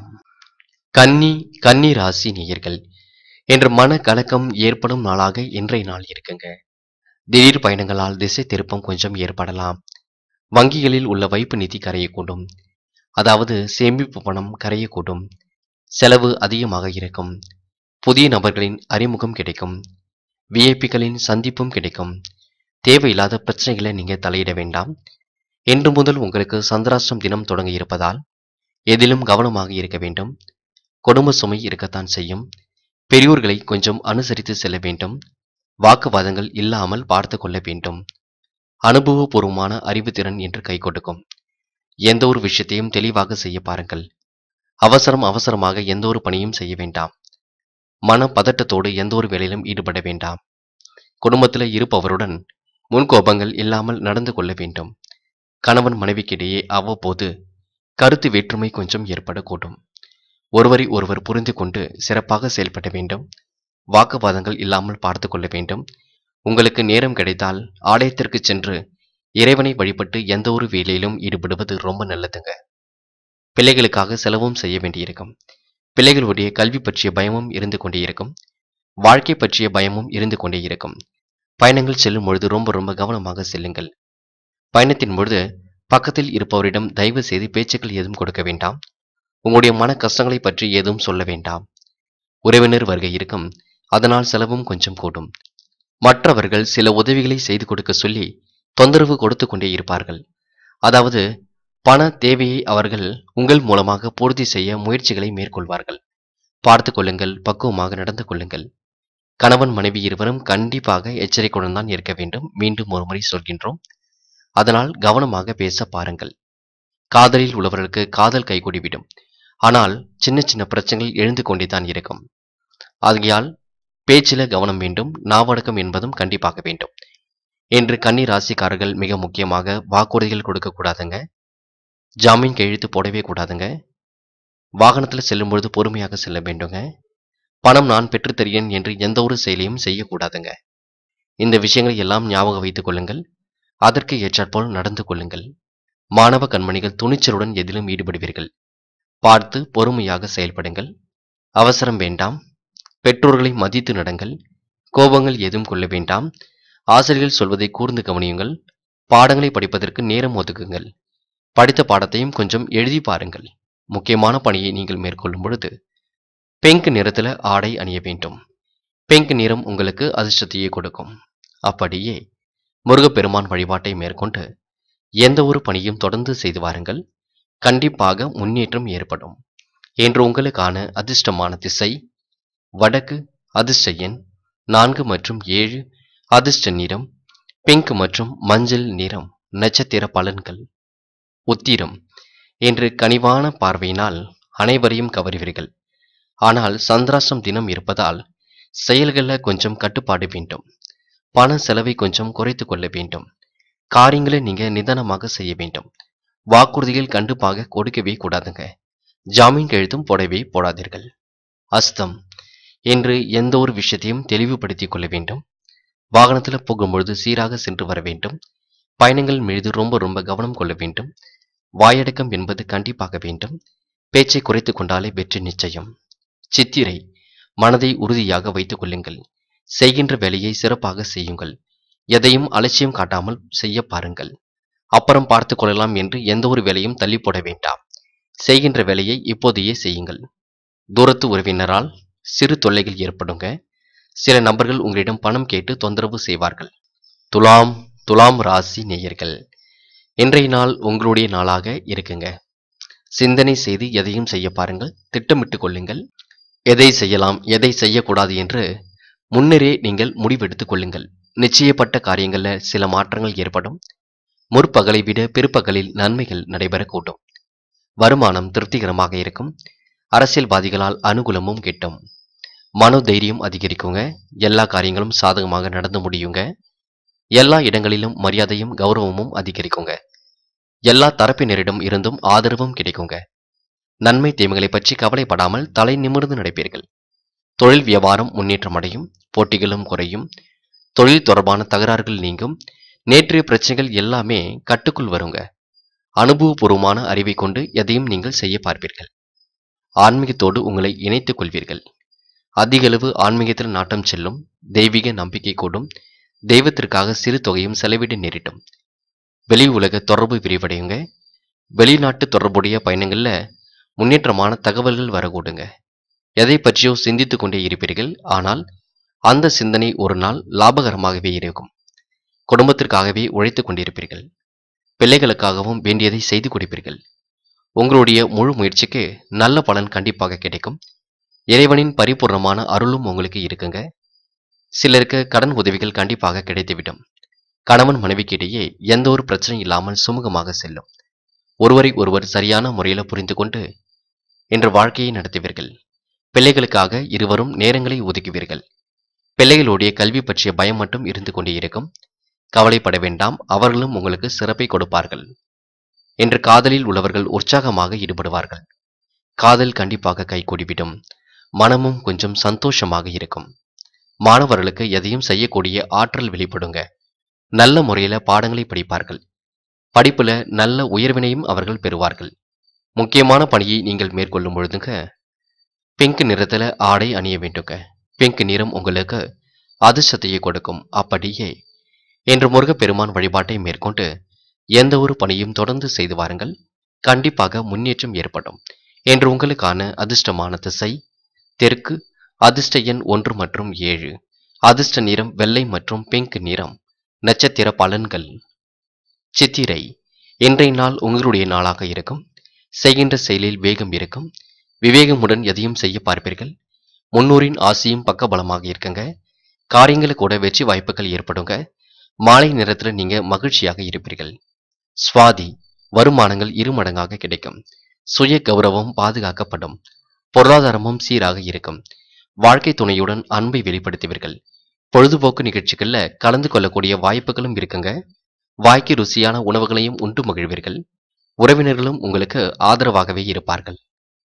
[SPEAKER 1] கன்னி கன்னி ராசி நேயர்கள் என்று மன கலக்கம் ஏற்படும் நாளாக இன்றைய நாள் இருக்குங்க திடீர் பயணங்களால் திசை திருப்பம் கொஞ்சம் ஏற்படலாம் வங்கிகளில் உள்ள வைப்பு நிதி கரையக்கூடும் அதாவது சேமிப்பு பணம் கரையக்கூடும் செலவு அதிகமாக இருக்கும் புதிய நபர்களின் அறிமுகம் கிடைக்கும் விஐபிகளின் சந்திப்பும் கிடைக்கும் தேவையில்லாத பிரச்சனைகளை நீங்க தலையிட வேண்டாம் இன்று முதல் உங்களுக்கு சந்திராஷ்டம் தினம் தொடங்க இருப்பதால் எதிலும் கவனமாக இருக்க வேண்டும் குடும்ப சுமை இருக்கத்தான் செய்யும் பெரியோர்களை கொஞ்சம் அனுசரித்து செல்ல வேண்டும் வாக்குவாதங்கள் இல்லாமல் பார்த்து கொள்ள வேண்டும் அனுபவபூர்வமான அறிவுத்திறன் என்று கை கொடுக்கும் எந்த ஒரு விஷயத்தையும் தெளிவாக செய்ய பாருங்கள் அவசரம் அவசரமாக எந்த ஒரு பணியும் செய்ய வேண்டாம் மன பதட்டத்தோடு எந்த ஒரு வேலையிலும் ஈடுபட வேண்டாம் குடும்பத்தில் இருப்பவருடன் முன்கோபங்கள் இல்லாமல் நடந்து கொள்ள வேண்டும் கணவன் மனைவிக்கிடையே அவ்வப்போது கருத்து வேற்றுமை கொஞ்சம் ஏற்படக்கூடும் ஒருவரை ஒருவர் புரிந்து கொண்டு சிறப்பாக செயல்பட வேண்டும் வாக்குவாதங்கள் இல்லாமல் பார்த்து கொள்ள வேண்டும் உங்களுக்கு நேரம் கிடைத்தால் ஆலயத்திற்கு சென்று இறைவனை வழிபட்டு எந்த ஒரு வேலையிலும் ஈடுபடுவது ரொம்ப நல்லதுங்க பிள்ளைகளுக்காக செலவும் செய்ய வேண்டியிருக்கும் பிள்ளைகளுடைய கல்வி பற்றிய பயமும் இருந்து கொண்டே இருக்கும் வாழ்க்கை பற்றிய பயமும் இருந்து கொண்டே இருக்கும் பயணங்கள் செல்லும் பொழுது ரொம்ப ரொம்ப கவனமாக செல்லுங்கள் பயணத்தின் பொழுது பக்கத்தில் இருப்பவரிடம் தயவு செய்து பேச்சுக்கள் எதுவும் கொடுக்க வேண்டாம் உங்களுடைய மன கஷ்டங்களை பற்றி ஏதும் சொல்ல வேண்டாம் உறவினர் வருகை இருக்கும் அதனால் செலவும் கொஞ்சம் கூடும் மற்றவர்கள் சில உதவிகளை செய்து கொடுக்க சொல்லி தொந்தரவு கொடுத்து கொண்டே இருப்பார்கள் அதாவது பண தேவையை அவர்கள் உங்கள் மூலமாக பூர்த்தி செய்ய முயற்சிகளை மேற்கொள்வார்கள் பார்த்து கொள்ளுங்கள் பக்குவமாக நடந்து கொள்ளுங்கள் கணவன் மனைவி இருவரும் கண்டிப்பாக எச்சரிக்கையுடன் தான் இருக்க வேண்டும் மீண்டும் ஒருமுறை சொல்கின்றோம் அதனால் கவனமாக பேச பாருங்கள் காதலில் உள்ளவர்களுக்கு காதல் கைகூடிவிடும் ஆனால் சின்ன சின்ன பிரச்சனைகள் எழுந்து கொண்டே தான் இருக்கும் ஆகையால் பேச்சில கவனம் வேண்டும் நாவடக்கம் என்பதும் கண்டிப்பாக வேண்டும் என்று கன்னி ராசிக்காரர்கள் மிக முக்கியமாக வாக்குறுதிகள் கொடுக்க கூடாதுங்க ஜாமீன் கையெழுத்து போடவே கூடாதுங்க வாகனத்தில் செல்லும் பொழுது பொறுமையாக செல்ல வேண்டுங்க பணம் நான் பெற்றுத் தருகிறேன் என்று எந்த ஒரு செயலையும் செய்யக்கூடாதுங்க இந்த விஷயங்களை எல்லாம் ஞாபகம் வைத்துக் கொள்ளுங்கள் அதற்கு ஏற்றாற்போல் நடந்து கொள்ளுங்கள் மாணவ கண்மணிகள் துணிச்சலுடன் எதிலும் ஈடுபடுவீர்கள் பார்த்து பொறுமையாக செயல்படுங்கள் அவசரம் வேண்டாம் பெற்றோர்களை மதித்து நடங்கள் கோபங்கள் ஏதும் கொள்ள வேண்டாம் ஆசிரியர்கள் சொல்வதை கூர்ந்து கவனியுங்கள் பாடங்களை படிப்பதற்கு நேரம் ஒதுக்குங்கள் படித்த பாடத்தையும் கொஞ்சம் எழுதி பாருங்கள் முக்கியமான பணியை நீங்கள் மேற்கொள்ளும் பொழுது பிங்க் நிறத்தில் ஆடை அணிய வேண்டும் பிங்க் நிறம் உங்களுக்கு அதிர்ஷ்டத்தையே கொடுக்கும் அப்படியே முருகப்பெருமான் வழிபாட்டை மேற்கொண்டு எந்த ஒரு பணியும் தொடர்ந்து செய்து வாருங்கள் கண்டிப்பாக முன்னேற்றம் ஏற்படும் என்று உங்களுக்கான அதிர்ஷ்டமான திசை வடக்கு அதிர்ஷ்ட எண் நான்கு மற்றும் ஏழு அதிர்ஷ்ட நிறம் பிங்க் மற்றும் மஞ்சள் நிறம் நட்சத்திர பலன்கள் உத்திரம் என்று கனிவான பார்வையினால் அனைவரையும் கவருவீர்கள் ஆனால் சந்திராஷ்டம் தினம் இருப்பதால் செயல்களில் கொஞ்சம் கட்டுப்பாடு வேண்டும் பண செலவை கொஞ்சம் குறைத்து கொள்ள வேண்டும் காரியங்களை நீங்க நிதானமாக செய்ய வேண்டும் வாக்குறுதிகள் கண்டிப்பாக கொடுக்கவே கூடாதுங்க ஜாமீன் கழுத்தும் போடவே போடாதீர்கள் அஸ்தம் என்று எந்த ஒரு விஷயத்தையும் தெளிவுபடுத்திக் கொள்ள வேண்டும் வாகனத்தில் போகும்பொழுது சீராக சென்று வர வேண்டும் பயணங்கள் மீது ரொம்ப ரொம்ப கவனம் கொள்ள வேண்டும் வாயடக்கம் என்பது கண்டிப்பாக வேண்டும் பேச்சை குறைத்துக் கொண்டாலே வெற்றி நிச்சயம் சித்திரை மனதை உறுதியாக வைத்துக் கொள்ளுங்கள் செய்கின்ற வேலையை சிறப்பாக செய்யுங்கள் எதையும் அலட்சியம் காட்டாமல் செய்ய பாருங்கள் அப்புறம் பார்த்து கொள்ளலாம் என்று எந்த ஒரு வேலையும் தள்ளி போட வேண்டாம் செய்கின்ற வேலையை இப்போதையே செய்யுங்கள் தூரத்து உறவினரால் சிறு தொல்லைகள் ஏற்படுங்க சில நபர்கள் உங்களிடம் பணம் கேட்டு தொந்தரவு செய்வார்கள் துலாம் துலாம் ராசி நேயர்கள் இன்றைய நாள் உங்களுடைய நாளாக இருக்குங்க சிந்தனை செய்து எதையும் செய்ய பாருங்கள் திட்டமிட்டு கொள்ளுங்கள் எதை செய்யலாம் எதை செய்யக்கூடாது என்று முன்னரே நீங்கள் முடிவெடுத்துக் கொள்ளுங்கள் நிச்சயப்பட்ட காரியங்களில் சில மாற்றங்கள் ஏற்படும் முற்பகலை விட பிற்பகலில் நன்மைகள் நடைபெறக்கூடும் வருமானம் திருப்திகரமாக இருக்கும் அரசியல்வாதிகளால் அனுகூலமும் கிட்டும் மனோ தைரியம் அதிகரிக்குங்க எல்லா காரியங்களும் சாதகமாக நடந்து முடியுங்க எல்லா இடங்களிலும் மரியாதையும் கௌரவமும் அதிகரிக்குங்க எல்லா தரப்பினரிடம் இருந்தும் ஆதரவும் கிடைக்குங்க நன்மை தீமைகளை பற்றி கவலைப்படாமல் தலை நிமிர்ந்து நடப்பீர்கள் தொழில் வியாபாரம் முன்னேற்றம் அடையும் போட்டிகளும் குறையும் தொழில் தொடர்பான தகராறுகள் நீங்கும் நேற்றைய பிரச்சனைகள் எல்லாமே கட்டுக்குள் வருங்க அனுபவபூர்வமான அறிவை கொண்டு எதையும் நீங்கள் செய்ய பார்ப்பீர்கள் ஆன்மீகத்தோடு உங்களை இணைத்துக் கொள்வீர்கள் அதிகளவு ஆன்மீகத்தில் நாட்டம் செல்லும் தெய்வீக நம்பிக்கை கூடும் தெய்வத்திற்காக சிறு தொகையும் செலவிட நேரிடும் வெளி உலக தொடர்பு விரிவடையுங்க வெளிநாட்டு தொடர்புடைய பயணங்களில் முன்னேற்றமான தகவல்கள் வரக்கூடுங்க எதை பற்றியோ சிந்தித்துக் கொண்டே இருப்பீர்கள் ஆனால் அந்த சிந்தனை ஒரு நாள் லாபகரமாகவே இருக்கும் குடும்பத்திற்காகவே உழைத்துக் கொண்டிருப்பீர்கள் பிள்ளைகளுக்காகவும் வேண்டியதை செய்து கொடுப்பீர்கள் உங்களுடைய முழு முயற்சிக்கு நல்ல பலன் கண்டிப்பாக கிடைக்கும் இறைவனின் பரிபூர்ணமான அருளும் உங்களுக்கு இருக்குங்க சிலருக்கு கடன் உதவிகள் கண்டிப்பாக கிடைத்துவிடும் கணவன் மனைவிக்கு இடையே எந்த ஒரு பிரச்சனை இல்லாமல் சுமூகமாக செல்லும் ஒருவரை ஒருவர் சரியான முறையில் புரிந்து கொண்டு இன்று வாழ்க்கையை நடத்துவீர்கள் பிள்ளைகளுக்காக இருவரும் நேரங்களை ஒதுக்குவீர்கள் பிள்ளைகளுடைய கல்வி பற்றிய பயம் மட்டும் இருந்து கொண்டே இருக்கும் கவலைப்பட வேண்டாம் அவர்களும் உங்களுக்கு சிறப்பை கொடுப்பார்கள் என்று காதலில் உள்ளவர்கள் உற்சாகமாக ஈடுபடுவார்கள் காதல் கண்டிப்பாக கைகூடிவிடும் மனமும் கொஞ்சம் சந்தோஷமாக இருக்கும் மாணவர்களுக்கு எதையும் செய்யக்கூடிய ஆற்றல் வெளிப்படுங்க நல்ல முறையில பாடங்களை படிப்பார்கள் படிப்புல நல்ல உயர்வினையும் அவர்கள் பெறுவார்கள் முக்கியமான பணியை நீங்கள் மேற்கொள்ளும் பொழுதுங்க பிங்க் நிறத்துல ஆடை அணிய வேண்டுங்க பிங்க் நிறம் உங்களுக்கு அதிர்ஷ்டத்தையே கொடுக்கும் அப்படியே என்று முருகப்பெருமான் வழிபாட்டை மேற்கொண்டு எந்த ஒரு பணியும் தொடர்ந்து செய்து வாருங்கள் கண்டிப்பாக முன்னேற்றம் ஏற்படும் என்று உங்களுக்கான அதிர்ஷ்டமான திசை தெற்கு அதிர்ஷ்ட எண் ஒன்று மற்றும் ஏழு அதிர்ஷ்ட நிறம் வெள்ளை மற்றும் பிங்க் நிறம் நட்சத்திர பலன்கள் சித்திரை இன்றைய நாள் உங்களுடைய நாளாக இருக்கும் செய்கின்ற செயலில் வேகம் இருக்கும் விவேகமுடன் எதையும் செய்ய பார்ப்பீர்கள் முன்னோரின் ஆசையும் பக்கபலமாக இருக்குங்க காரியங்களை கூட வெற்றி வாய்ப்புகள் ஏற்படுங்க மாலை நேரத்துல நீங்க மகிழ்ச்சியாக இருப்பீர்கள் சுவாதி வருமானங்கள் இரு மடங்காக கிடைக்கும் சுய கௌரவம் பாதுகாக்கப்படும் பொருளாதாரமும் சீராக இருக்கும் வாழ்க்கை துணையுடன் அன்பை வெளிப்படுத்துவீர்கள் பொழுதுபோக்கு நிகழ்ச்சிகள்ல கலந்து கொள்ளக்கூடிய வாய்ப்புகளும் இருக்குங்க வாய்க்கு ருசியான உணவுகளையும் உண்டு மகிழ்வீர்கள் உறவினர்களும் உங்களுக்கு ஆதரவாகவே இருப்பார்கள்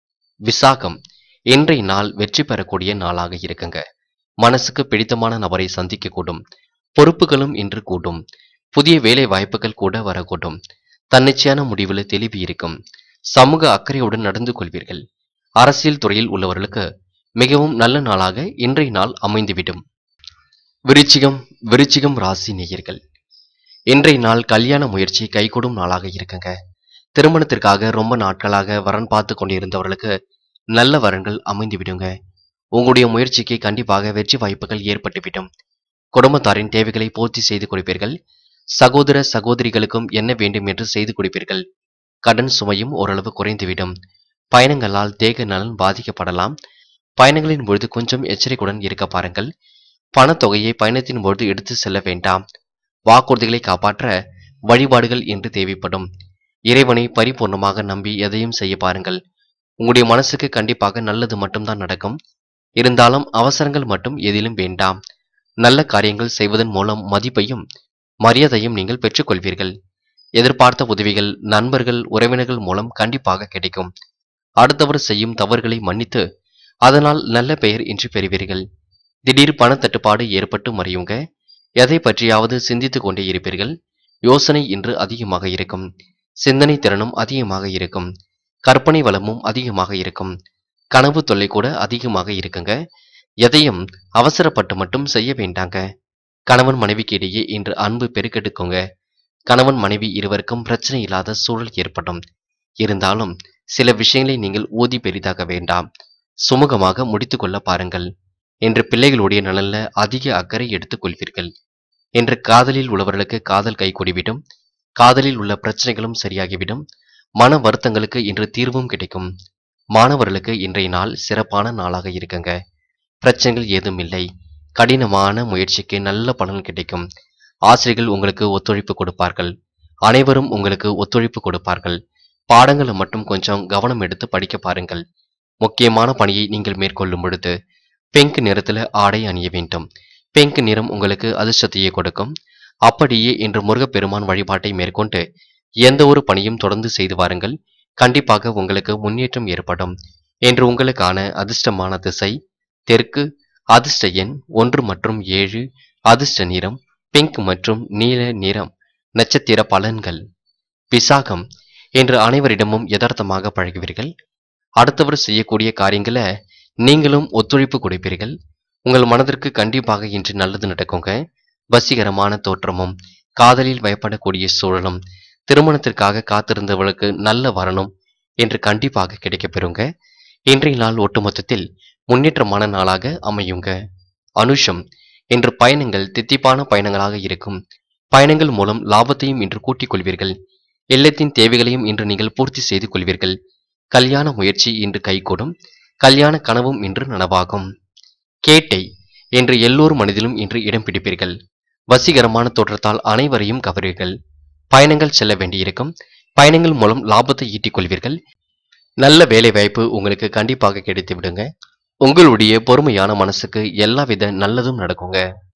[SPEAKER 1] விசாகம் இன்றைய நாள் வெற்றி பெறக்கூடிய நாளாக இருக்குங்க மனசுக்கு பிடித்தமான நபரை சந்திக்க கூடும் பொறுப்புகளும் இன்று கூடும் புதிய வேலை வாய்ப்புகள் கூட வரக்கூடும் தன்னிச்சையான முடிவில் தெளிவு இருக்கும் சமூக அக்கறையுடன் நடந்து கொள்வீர்கள் அரசியல் துறையில் உள்ளவர்களுக்கு மிகவும் நல்ல நாளாக இன்றைய நாள் அமைந்துவிடும் விருச்சிகம் விருச்சிகம் ராசி நேயர்கள் இன்றைய நாள் கல்யாண முயற்சி கைகூடும் நாளாக இருக்குங்க திருமணத்திற்காக ரொம்ப நாட்களாக வரன் பார்த்து கொண்டிருந்தவர்களுக்கு நல்ல வரன்கள் அமைந்து விடுங்க உங்களுடைய முயற்சிக்கு கண்டிப்பாக வெற்றி வாய்ப்புகள் ஏற்பட்டுவிடும் குடும்பத்தாரின் தேவைகளை பூர்த்தி செய்து கொடுப்பீர்கள் சகோதர சகோதரிகளுக்கும் என்ன வேண்டும் என்று செய்து கொடுப்பீர்கள் கடன் சுமையும் ஓரளவு குறைந்துவிடும் பயணங்களால் தேக நலன் பாதிக்கப்படலாம் பயணங்களின் பொழுது கொஞ்சம் எச்சரிக்கையுடன் இருக்க பாருங்கள் பணத்தொகையை பயணத்தின் பொழுது எடுத்து செல்ல வேண்டாம் வாக்குறுதிகளை காப்பாற்ற வழிபாடுகள் என்று தேவைப்படும் இறைவனை பரிபூர்ணமாக நம்பி எதையும் செய்ய பாருங்கள் உங்களுடைய மனசுக்கு கண்டிப்பாக நல்லது மட்டும்தான் நடக்கும் இருந்தாலும் அவசரங்கள் மட்டும் எதிலும் வேண்டாம் நல்ல காரியங்கள் செய்வதன் மூலம் மதிப்பையும் மரியாதையும் நீங்கள் பெற்றுக்கொள்வீர்கள் எதிர்பார்த்த உதவிகள் நண்பர்கள் உறவினர்கள் மூலம் கண்டிப்பாக கிடைக்கும் அடுத்தவர் செய்யும் தவறுகளை மன்னித்து அதனால் நல்ல பெயர் இன்று பெறுவீர்கள் திடீர் பணத்தட்டுப்பாடு ஏற்பட்டு மறையுங்க எதை பற்றியாவது சிந்தித்துக் கொண்டே இருப்பீர்கள் யோசனை இன்று அதிகமாக இருக்கும் சிந்தனை திறனும் அதிகமாக இருக்கும் கற்பனை வளமும் அதிகமாக இருக்கும் கனவு தொல்லை கூட அதிகமாக இருக்குங்க எதையும் அவசரப்பட்டு மட்டும் செய்ய வேண்டாங்க கணவன் மனைவிக்கு இடையே இன்று அன்பு பெருக்கெடுக்குங்க கணவன் மனைவி இருவருக்கும் பிரச்சனை இல்லாத சூழல் ஏற்படும் இருந்தாலும் சில விஷயங்களை நீங்கள் ஊதி பெரிதாக வேண்டாம் சுமூகமாக முடித்துக்கொள்ள பாருங்கள் என்று பிள்ளைகளுடைய நலன்ல அதிக அக்கறை எடுத்துக் கொள்வீர்கள் என்று காதலில் உள்ளவர்களுக்கு காதல் கைகூடிவிடும் காதலில் உள்ள பிரச்சனைகளும் சரியாகிவிடும் மன வருத்தங்களுக்கு இன்று தீர்வும் கிடைக்கும் மாணவர்களுக்கு இன்றைய நாள் சிறப்பான நாளாக இருக்குங்க பிரச்சனைகள் ஏதும் இல்லை கடினமான முயற்சிக்கு நல்ல பலன் கிடைக்கும் ஆசிரியர்கள் உங்களுக்கு ஒத்துழைப்பு கொடுப்பார்கள் அனைவரும் உங்களுக்கு ஒத்துழைப்பு கொடுப்பார்கள் பாடங்களை மட்டும் கொஞ்சம் கவனம் எடுத்து படிக்க பாருங்கள் முக்கியமான பணியை நீங்கள் மேற்கொள்ளும் பொழுது பிங்க் நிறத்துல ஆடை அணிய வேண்டும் பிங்க் நிறம் உங்களுக்கு அதிர்ஷ்டத்தையே கொடுக்கும் அப்படியே இன்று முருகப்பெருமான் வழிபாட்டை மேற்கொண்டு எந்த ஒரு பணியும் தொடர்ந்து செய்து வாருங்கள் கண்டிப்பாக உங்களுக்கு முன்னேற்றம் ஏற்படும் என்று உங்களுக்கான அதிர்ஷ்டமான திசை தெற்கு அதிர்ஷ்ட எண் ஒன்று மற்றும் ஏழு அதிர்ஷ்ட நிறம் பிங்க் மற்றும் நீல நிறம் நட்சத்திர பலன்கள் விசாகம் என்று அனைவரிடமும் யதார்த்தமாக பழகுவீர்கள் அடுத்தவர் செய்யக்கூடிய காரியங்களை நீங்களும் ஒத்துழைப்பு கொடுப்பீர்கள் உங்கள் மனதிற்கு கண்டிப்பாக இன்று நல்லது நடக்குங்க வசீகரமான தோற்றமும் காதலில் பயப்படக்கூடிய சூழலும் திருமணத்திற்காக காத்திருந்தவர்களுக்கு நல்ல வரணும் என்று கண்டிப்பாக கிடைக்கப் பெறுங்க இன்றைய நாள் ஒட்டுமொத்தத்தில் முன்னேற்றமான நாளாக அமையுங்க அனுஷம் இன்று பயணங்கள் தித்திப்பான பயணங்களாக இருக்கும் பயணங்கள் மூலம் லாபத்தையும் இன்று கூட்டிக் கொள்வீர்கள் இல்லத்தின் தேவைகளையும் இன்று நீங்கள் பூர்த்தி செய்து கொள்வீர்கள் கல்யாண முயற்சி இன்று கைகூடும் கல்யாண கனவும் இன்று நனவாகும் கேட்டை என்று எல்லோர் மனதிலும் இன்று இடம் பிடிப்பீர்கள் வசீகரமான தோற்றத்தால் அனைவரையும் கவருவீர்கள் பயணங்கள் செல்ல வேண்டியிருக்கும் பயணங்கள் மூலம் லாபத்தை ஈட்டிக் கொள்வீர்கள் நல்ல வேலை வாய்ப்பு உங்களுக்கு கண்டிப்பாக கிடைத்து விடுங்க உங்களுடைய பொறுமையான மனசுக்கு எல்லாவித நல்லதும் நடக்குங்க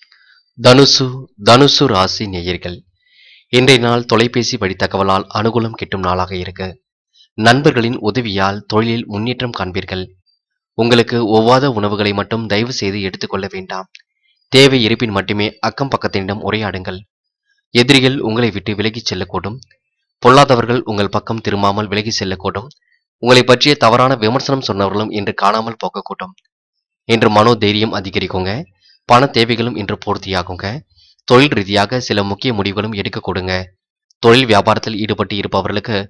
[SPEAKER 1] தனுசு தனுசு ராசி நேயர்கள் இன்றைய நாள் தொலைபேசி வழி தகவலால் அனுகூலம் கிட்டும் நாளாக இருக்கு நண்பர்களின் உதவியால் தொழிலில் முன்னேற்றம் காண்பீர்கள் உங்களுக்கு ஒவ்வாத உணவுகளை மட்டும் தயவு செய்து எடுத்துக்கொள்ள வேண்டாம் தேவை இருப்பின் மட்டுமே அக்கம் பக்கத்தினிடம் உரையாடுங்கள் எதிரிகள் உங்களை விட்டு விலகிச் செல்லக்கூடும் பொல்லாதவர்கள் உங்கள் பக்கம் திரும்பாமல் விலகி செல்லக்கூடும் உங்களை பற்றிய தவறான விமர்சனம் சொன்னவர்களும் இன்று காணாமல் போகக்கூடும் இன்று மனோ தைரியம் அதிகரிக்குங்க பண தேவைகளும் இன்று பூர்த்தியாகுங்க தொழில் ரீதியாக சில முக்கிய முடிவுகளும் எடுக்க கொடுங்க தொழில் வியாபாரத்தில் ஈடுபட்டு இருப்பவர்களுக்கு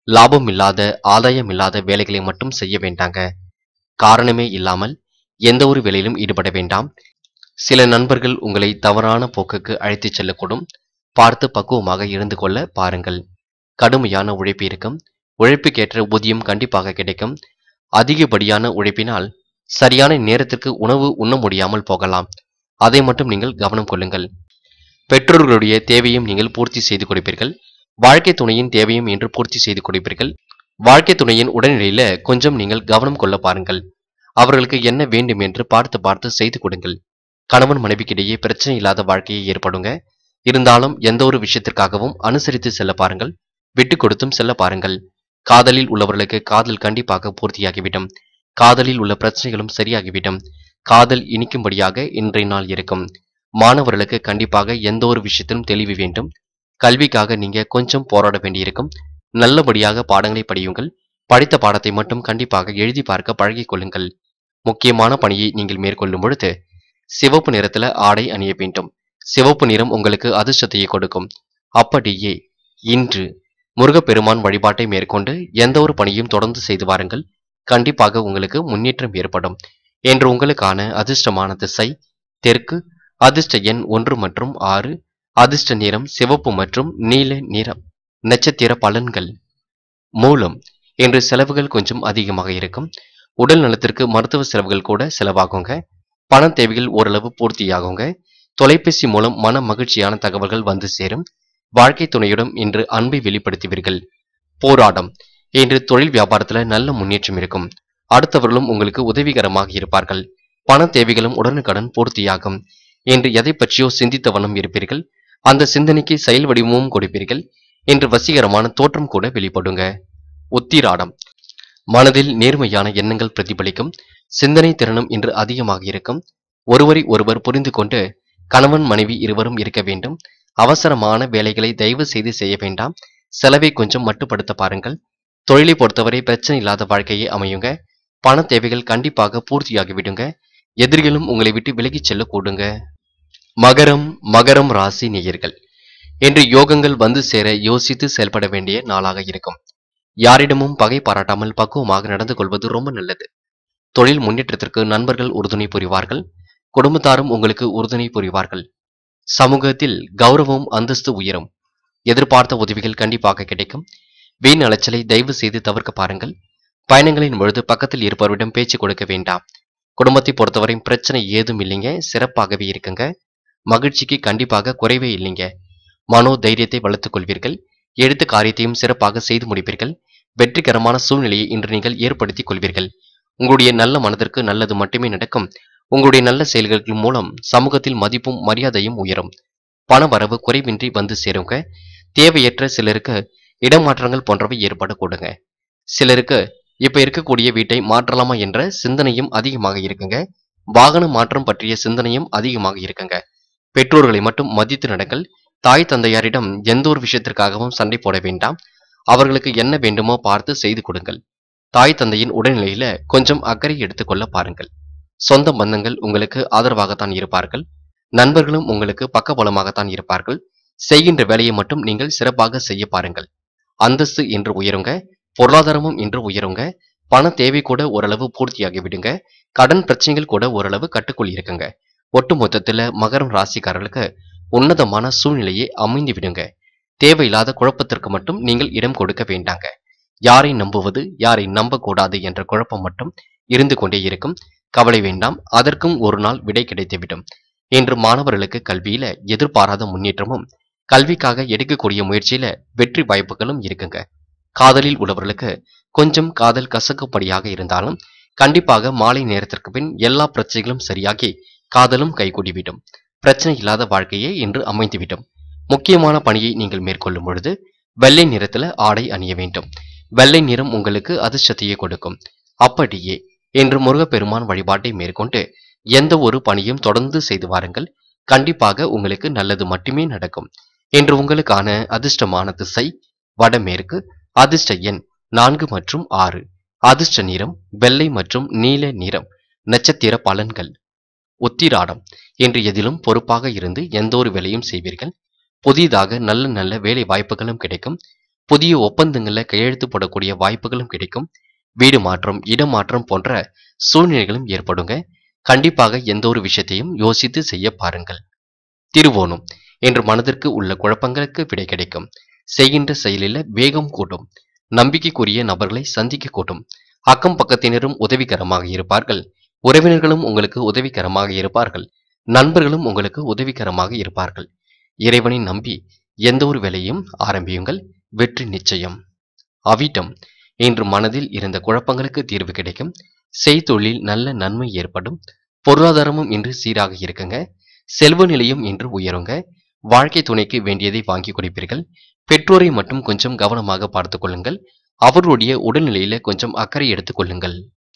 [SPEAKER 1] லாபம் இல்லாத ஆதாயம் இல்லாத வேலைகளை மட்டும் செய்ய வேண்டாங்க காரணமே இல்லாமல் எந்த ஒரு வேலையிலும் ஈடுபட வேண்டாம் சில நண்பர்கள் உங்களை தவறான போக்குக்கு அழைத்துச் செல்லக்கூடும் பார்த்து பக்குவமாக இருந்து கொள்ள பாருங்கள் கடுமையான உழைப்பு இருக்கும் உழைப்புக்கேற்ற ஊதியம் கண்டிப்பாக கிடைக்கும் அதிகப்படியான உழைப்பினால் சரியான நேரத்திற்கு உணவு உண்ண முடியாமல் போகலாம் அதை மட்டும் நீங்கள் கவனம் கொள்ளுங்கள் பெற்றோர்களுடைய தேவையும் நீங்கள் பூர்த்தி செய்து கொடுப்பீர்கள் வாழ்க்கை துணையின் தேவையும் என்று பூர்த்தி செய்து கொடுப்பீர்கள் வாழ்க்கை துணையின் உடல்நிலையில கொஞ்சம் நீங்கள் கவனம் கொள்ள பாருங்கள் அவர்களுக்கு என்ன வேண்டும் என்று பார்த்து பார்த்து செய்து கொடுங்கள் கணவன் மனைவிக்கிடையே பிரச்சனை இல்லாத வாழ்க்கையை ஏற்படுங்க இருந்தாலும் எந்த ஒரு விஷயத்திற்காகவும் அனுசரித்து செல்ல பாருங்கள் விட்டு கொடுத்தும் செல்ல பாருங்கள் காதலில் உள்ளவர்களுக்கு காதல் கண்டிப்பாக பூர்த்தியாகிவிடும் காதலில் உள்ள பிரச்சனைகளும் சரியாகிவிடும் காதல் இனிக்கும்படியாக இன்றைய நாள் இருக்கும் மாணவர்களுக்கு கண்டிப்பாக எந்த ஒரு விஷயத்திலும் தெளிவு வேண்டும் கல்விக்காக நீங்க கொஞ்சம் போராட வேண்டியிருக்கும் நல்லபடியாக பாடங்களை படியுங்கள் படித்த பாடத்தை மட்டும் கண்டிப்பாக எழுதி பார்க்க பழகிக் கொள்ளுங்கள் முக்கியமான பணியை நீங்கள் மேற்கொள்ளும் பொழுது சிவப்பு நிறத்துல ஆடை அணிய வேண்டும் சிவப்பு நிறம் உங்களுக்கு அதிர்ஷ்டத்தையே கொடுக்கும் அப்படியே இன்று முருகப்பெருமான் வழிபாட்டை மேற்கொண்டு எந்த ஒரு பணியும் தொடர்ந்து செய்து வாருங்கள் கண்டிப்பாக உங்களுக்கு முன்னேற்றம் ஏற்படும் என்று உங்களுக்கான அதிர்ஷ்டமான திசை தெற்கு அதிர்ஷ்ட எண் ஒன்று மற்றும் ஆறு அதிர்ஷ்ட நிறம் சிவப்பு மற்றும் நீல நிறம் நட்சத்திர பலன்கள் மூலம் என்று செலவுகள் கொஞ்சம் அதிகமாக இருக்கும் உடல் நலத்திற்கு மருத்துவ செலவுகள் கூட செலவாகுங்க பண தேவைகள் ஓரளவு பூர்த்தியாகுங்க தொலைபேசி மூலம் மன மகிழ்ச்சியான தகவல்கள் வந்து சேரும் வாழ்க்கை துணையுடன் இன்று அன்பை வெளிப்படுத்துவீர்கள் போராடம் இன்று தொழில் வியாபாரத்துல நல்ல முன்னேற்றம் இருக்கும் அடுத்தவர்களும் உங்களுக்கு உதவிகரமாக இருப்பார்கள் பண தேவைகளும் உடனுக்குடன் பூர்த்தியாகும் என்று எதை பற்றியோ சிந்தித்த வண்ணம் இருப்பீர்கள் அந்த சிந்தனைக்கு செயல் வடிவமும் கொடுப்பீர்கள் என்று வசீகரமான தோற்றம் கூட வெளிப்படுங்க உத்திராடம் மனதில் நேர்மையான எண்ணங்கள் பிரதிபலிக்கும் சிந்தனை திறனும் இன்று அதிகமாக இருக்கும் ஒருவரை ஒருவர் புரிந்து கொண்டு கணவன் மனைவி இருவரும் இருக்க வேண்டும் அவசரமான வேலைகளை தயவு செய்து செய்ய வேண்டாம் செலவை கொஞ்சம் மட்டுப்படுத்த பாருங்கள் தொழிலை பொறுத்தவரை பிரச்சனை இல்லாத வாழ்க்கையை அமையுங்க பண தேவைகள் கண்டிப்பாக பூர்த்தியாகிவிடுங்க எதிரிகளும் உங்களை விட்டு விலகிச் செல்ல கூடுங்க மகரம் மகரம் ராசி நேயர்கள் என்று யோகங்கள் வந்து சேர யோசித்து செயல்பட வேண்டிய நாளாக இருக்கும் யாரிடமும் பகை பாராட்டாமல் பக்குவமாக நடந்து கொள்வது ரொம்ப நல்லது தொழில் முன்னேற்றத்திற்கு நண்பர்கள் உறுதுணை புரிவார்கள் குடும்பத்தாரும் உங்களுக்கு உறுதுணை புரிவார்கள் சமூகத்தில் கௌரவம் அந்தஸ்து உயரும் எதிர்பார்த்த உதவிகள் கண்டிப்பாக கிடைக்கும் வீண் அலைச்சலை தயவு செய்து தவிர்க்க பாருங்கள் பயணங்களின் பொழுது பக்கத்தில் இருப்பவரிடம் பேச்சு கொடுக்க வேண்டாம் குடும்பத்தை பொறுத்தவரை பிரச்சனை ஏதும் இல்லைங்க சிறப்பாகவே இருக்குங்க மகிழ்ச்சிக்கு கண்டிப்பாக குறைவே இல்லைங்க மனோ தைரியத்தை வளர்த்துக் கொள்வீர்கள் எடுத்த காரியத்தையும் சிறப்பாக செய்து முடிப்பீர்கள் வெற்றிகரமான சூழ்நிலையை இன்று நீங்கள் ஏற்படுத்திக் கொள்வீர்கள் உங்களுடைய நல்ல மனதிற்கு நல்லது மட்டுமே நடக்கும் உங்களுடைய நல்ல செயல்கள் மூலம் சமூகத்தில் மதிப்பும் மரியாதையும் உயரும் பண வரவு குறைவின்றி வந்து சேருங்க தேவையற்ற சிலருக்கு இடமாற்றங்கள் போன்றவை ஏற்படக்கூடுங்க சிலருக்கு இப்ப இருக்கக்கூடிய வீட்டை மாற்றலாமா என்ற சிந்தனையும் அதிகமாக இருக்குங்க வாகன மாற்றம் பற்றிய சிந்தனையும் அதிகமாக இருக்குங்க பெற்றோர்களை மட்டும் மதித்து நடங்கள் தாய் தந்தையாரிடம் எந்த ஒரு விஷயத்திற்காகவும் சண்டை போட வேண்டாம் அவர்களுக்கு என்ன வேண்டுமோ பார்த்து செய்து கொடுங்கள் தாய் தந்தையின் உடல்நிலையில கொஞ்சம் அக்கறை எடுத்துக்கொள்ள பாருங்கள் சொந்த பந்தங்கள் உங்களுக்கு ஆதரவாகத்தான் இருப்பார்கள் நண்பர்களும் உங்களுக்கு பக்கபலமாகத்தான் இருப்பார்கள் செய்கின்ற வேலையை மட்டும் நீங்கள் சிறப்பாக செய்ய பாருங்கள் அந்தஸ்து என்று உயருங்க பொருளாதாரமும் இன்று உயருங்க பண தேவை கூட ஓரளவு பூர்த்தியாகி விடுங்க கடன் பிரச்சனைகள் கூட ஓரளவு கட்டுக்குள் இருக்குங்க ஒட்டு மொத்தத்துல மகரம் ராசிக்காரர்களுக்கு உன்னதமான சூழ்நிலையை அமைந்து விடுங்க தேவையில்லாத குழப்பத்திற்கு மட்டும் நீங்கள் இடம் கொடுக்க வேண்டாங்க யாரை நம்புவது யாரை நம்பக்கூடாது என்ற குழப்பம் மட்டும் இருந்து கொண்டே இருக்கும் கவலை வேண்டாம் அதற்கும் ஒரு நாள் விடை கிடைத்துவிடும் இன்று மாணவர்களுக்கு கல்வியில எதிர்பாராத முன்னேற்றமும் கல்விக்காக எடுக்கக்கூடிய முயற்சியில வெற்றி வாய்ப்புகளும் இருக்குங்க காதலில் உள்ளவர்களுக்கு கொஞ்சம் காதல் கசக்குப்படியாக இருந்தாலும் கண்டிப்பாக மாலை நேரத்திற்கு பின் எல்லா பிரச்சனைகளும் சரியாகி காதலும் கைகூடிவிடும் பிரச்சனை இல்லாத வாழ்க்கையே இன்று அமைந்துவிடும் முக்கியமான பணியை நீங்கள் மேற்கொள்ளும் பொழுது வெள்ளை நிறத்துல ஆடை அணிய வேண்டும் வெள்ளை நிறம் உங்களுக்கு அதிர்ஷ்டத்தையே கொடுக்கும் அப்படியே இன்று முருகப்பெருமான் வழிபாட்டை மேற்கொண்டு எந்த ஒரு பணியும் தொடர்ந்து செய்து வாருங்கள் கண்டிப்பாக உங்களுக்கு நல்லது மட்டுமே நடக்கும் இன்று உங்களுக்கான அதிர்ஷ்டமான திசை வடமேற்கு அதிர்ஷ்ட எண் நான்கு மற்றும் ஆறு அதிர்ஷ்ட நிறம் வெள்ளை மற்றும் நீல நிறம் நட்சத்திர பலன்கள் உத்திராடம் என்று எதிலும் பொறுப்பாக இருந்து எந்த ஒரு வேலையும் செய்வீர்கள் புதிதாக நல்ல நல்ல வேலை வாய்ப்புகளும் கிடைக்கும் புதிய ஒப்பந்தங்கள்ல கையெழுத்து போடக்கூடிய வாய்ப்புகளும் கிடைக்கும் வீடு மாற்றம் இடமாற்றம் போன்ற சூழ்நிலைகளும் ஏற்படுங்க கண்டிப்பாக எந்த ஒரு விஷயத்தையும் யோசித்து செய்ய பாருங்கள் திருவோணம் என்று மனதிற்கு உள்ள குழப்பங்களுக்கு விடை கிடைக்கும் செய்கின்ற செயலில் வேகம் கூட்டும் நம்பிக்கைக்குரிய நபர்களை சந்திக்க கூட்டும் அக்கம் பக்கத்தினரும் உதவிகரமாக இருப்பார்கள் உறவினர்களும் உங்களுக்கு உதவிகரமாக இருப்பார்கள் நண்பர்களும் உங்களுக்கு உதவிகரமாக இருப்பார்கள் இறைவனை நம்பி எந்த ஒரு வேலையும் ஆரம்பியுங்கள் வெற்றி நிச்சயம் அவிட்டம் இன்று மனதில் இருந்த குழப்பங்களுக்கு தீர்வு கிடைக்கும் செய்தொழில் நல்ல நன்மை ஏற்படும் பொருளாதாரமும் இன்று சீராக இருக்குங்க செல்வ நிலையும் இன்று உயருங்க வாழ்க்கை துணைக்கு வேண்டியதை வாங்கி கொடுப்பீர்கள் பெற்றோரை மட்டும் கொஞ்சம் கவனமாக பார்த்துக் கொள்ளுங்கள் அவருடைய உடல்நிலையில கொஞ்சம் அக்கறை எடுத்துக் கொள்ளுங்கள்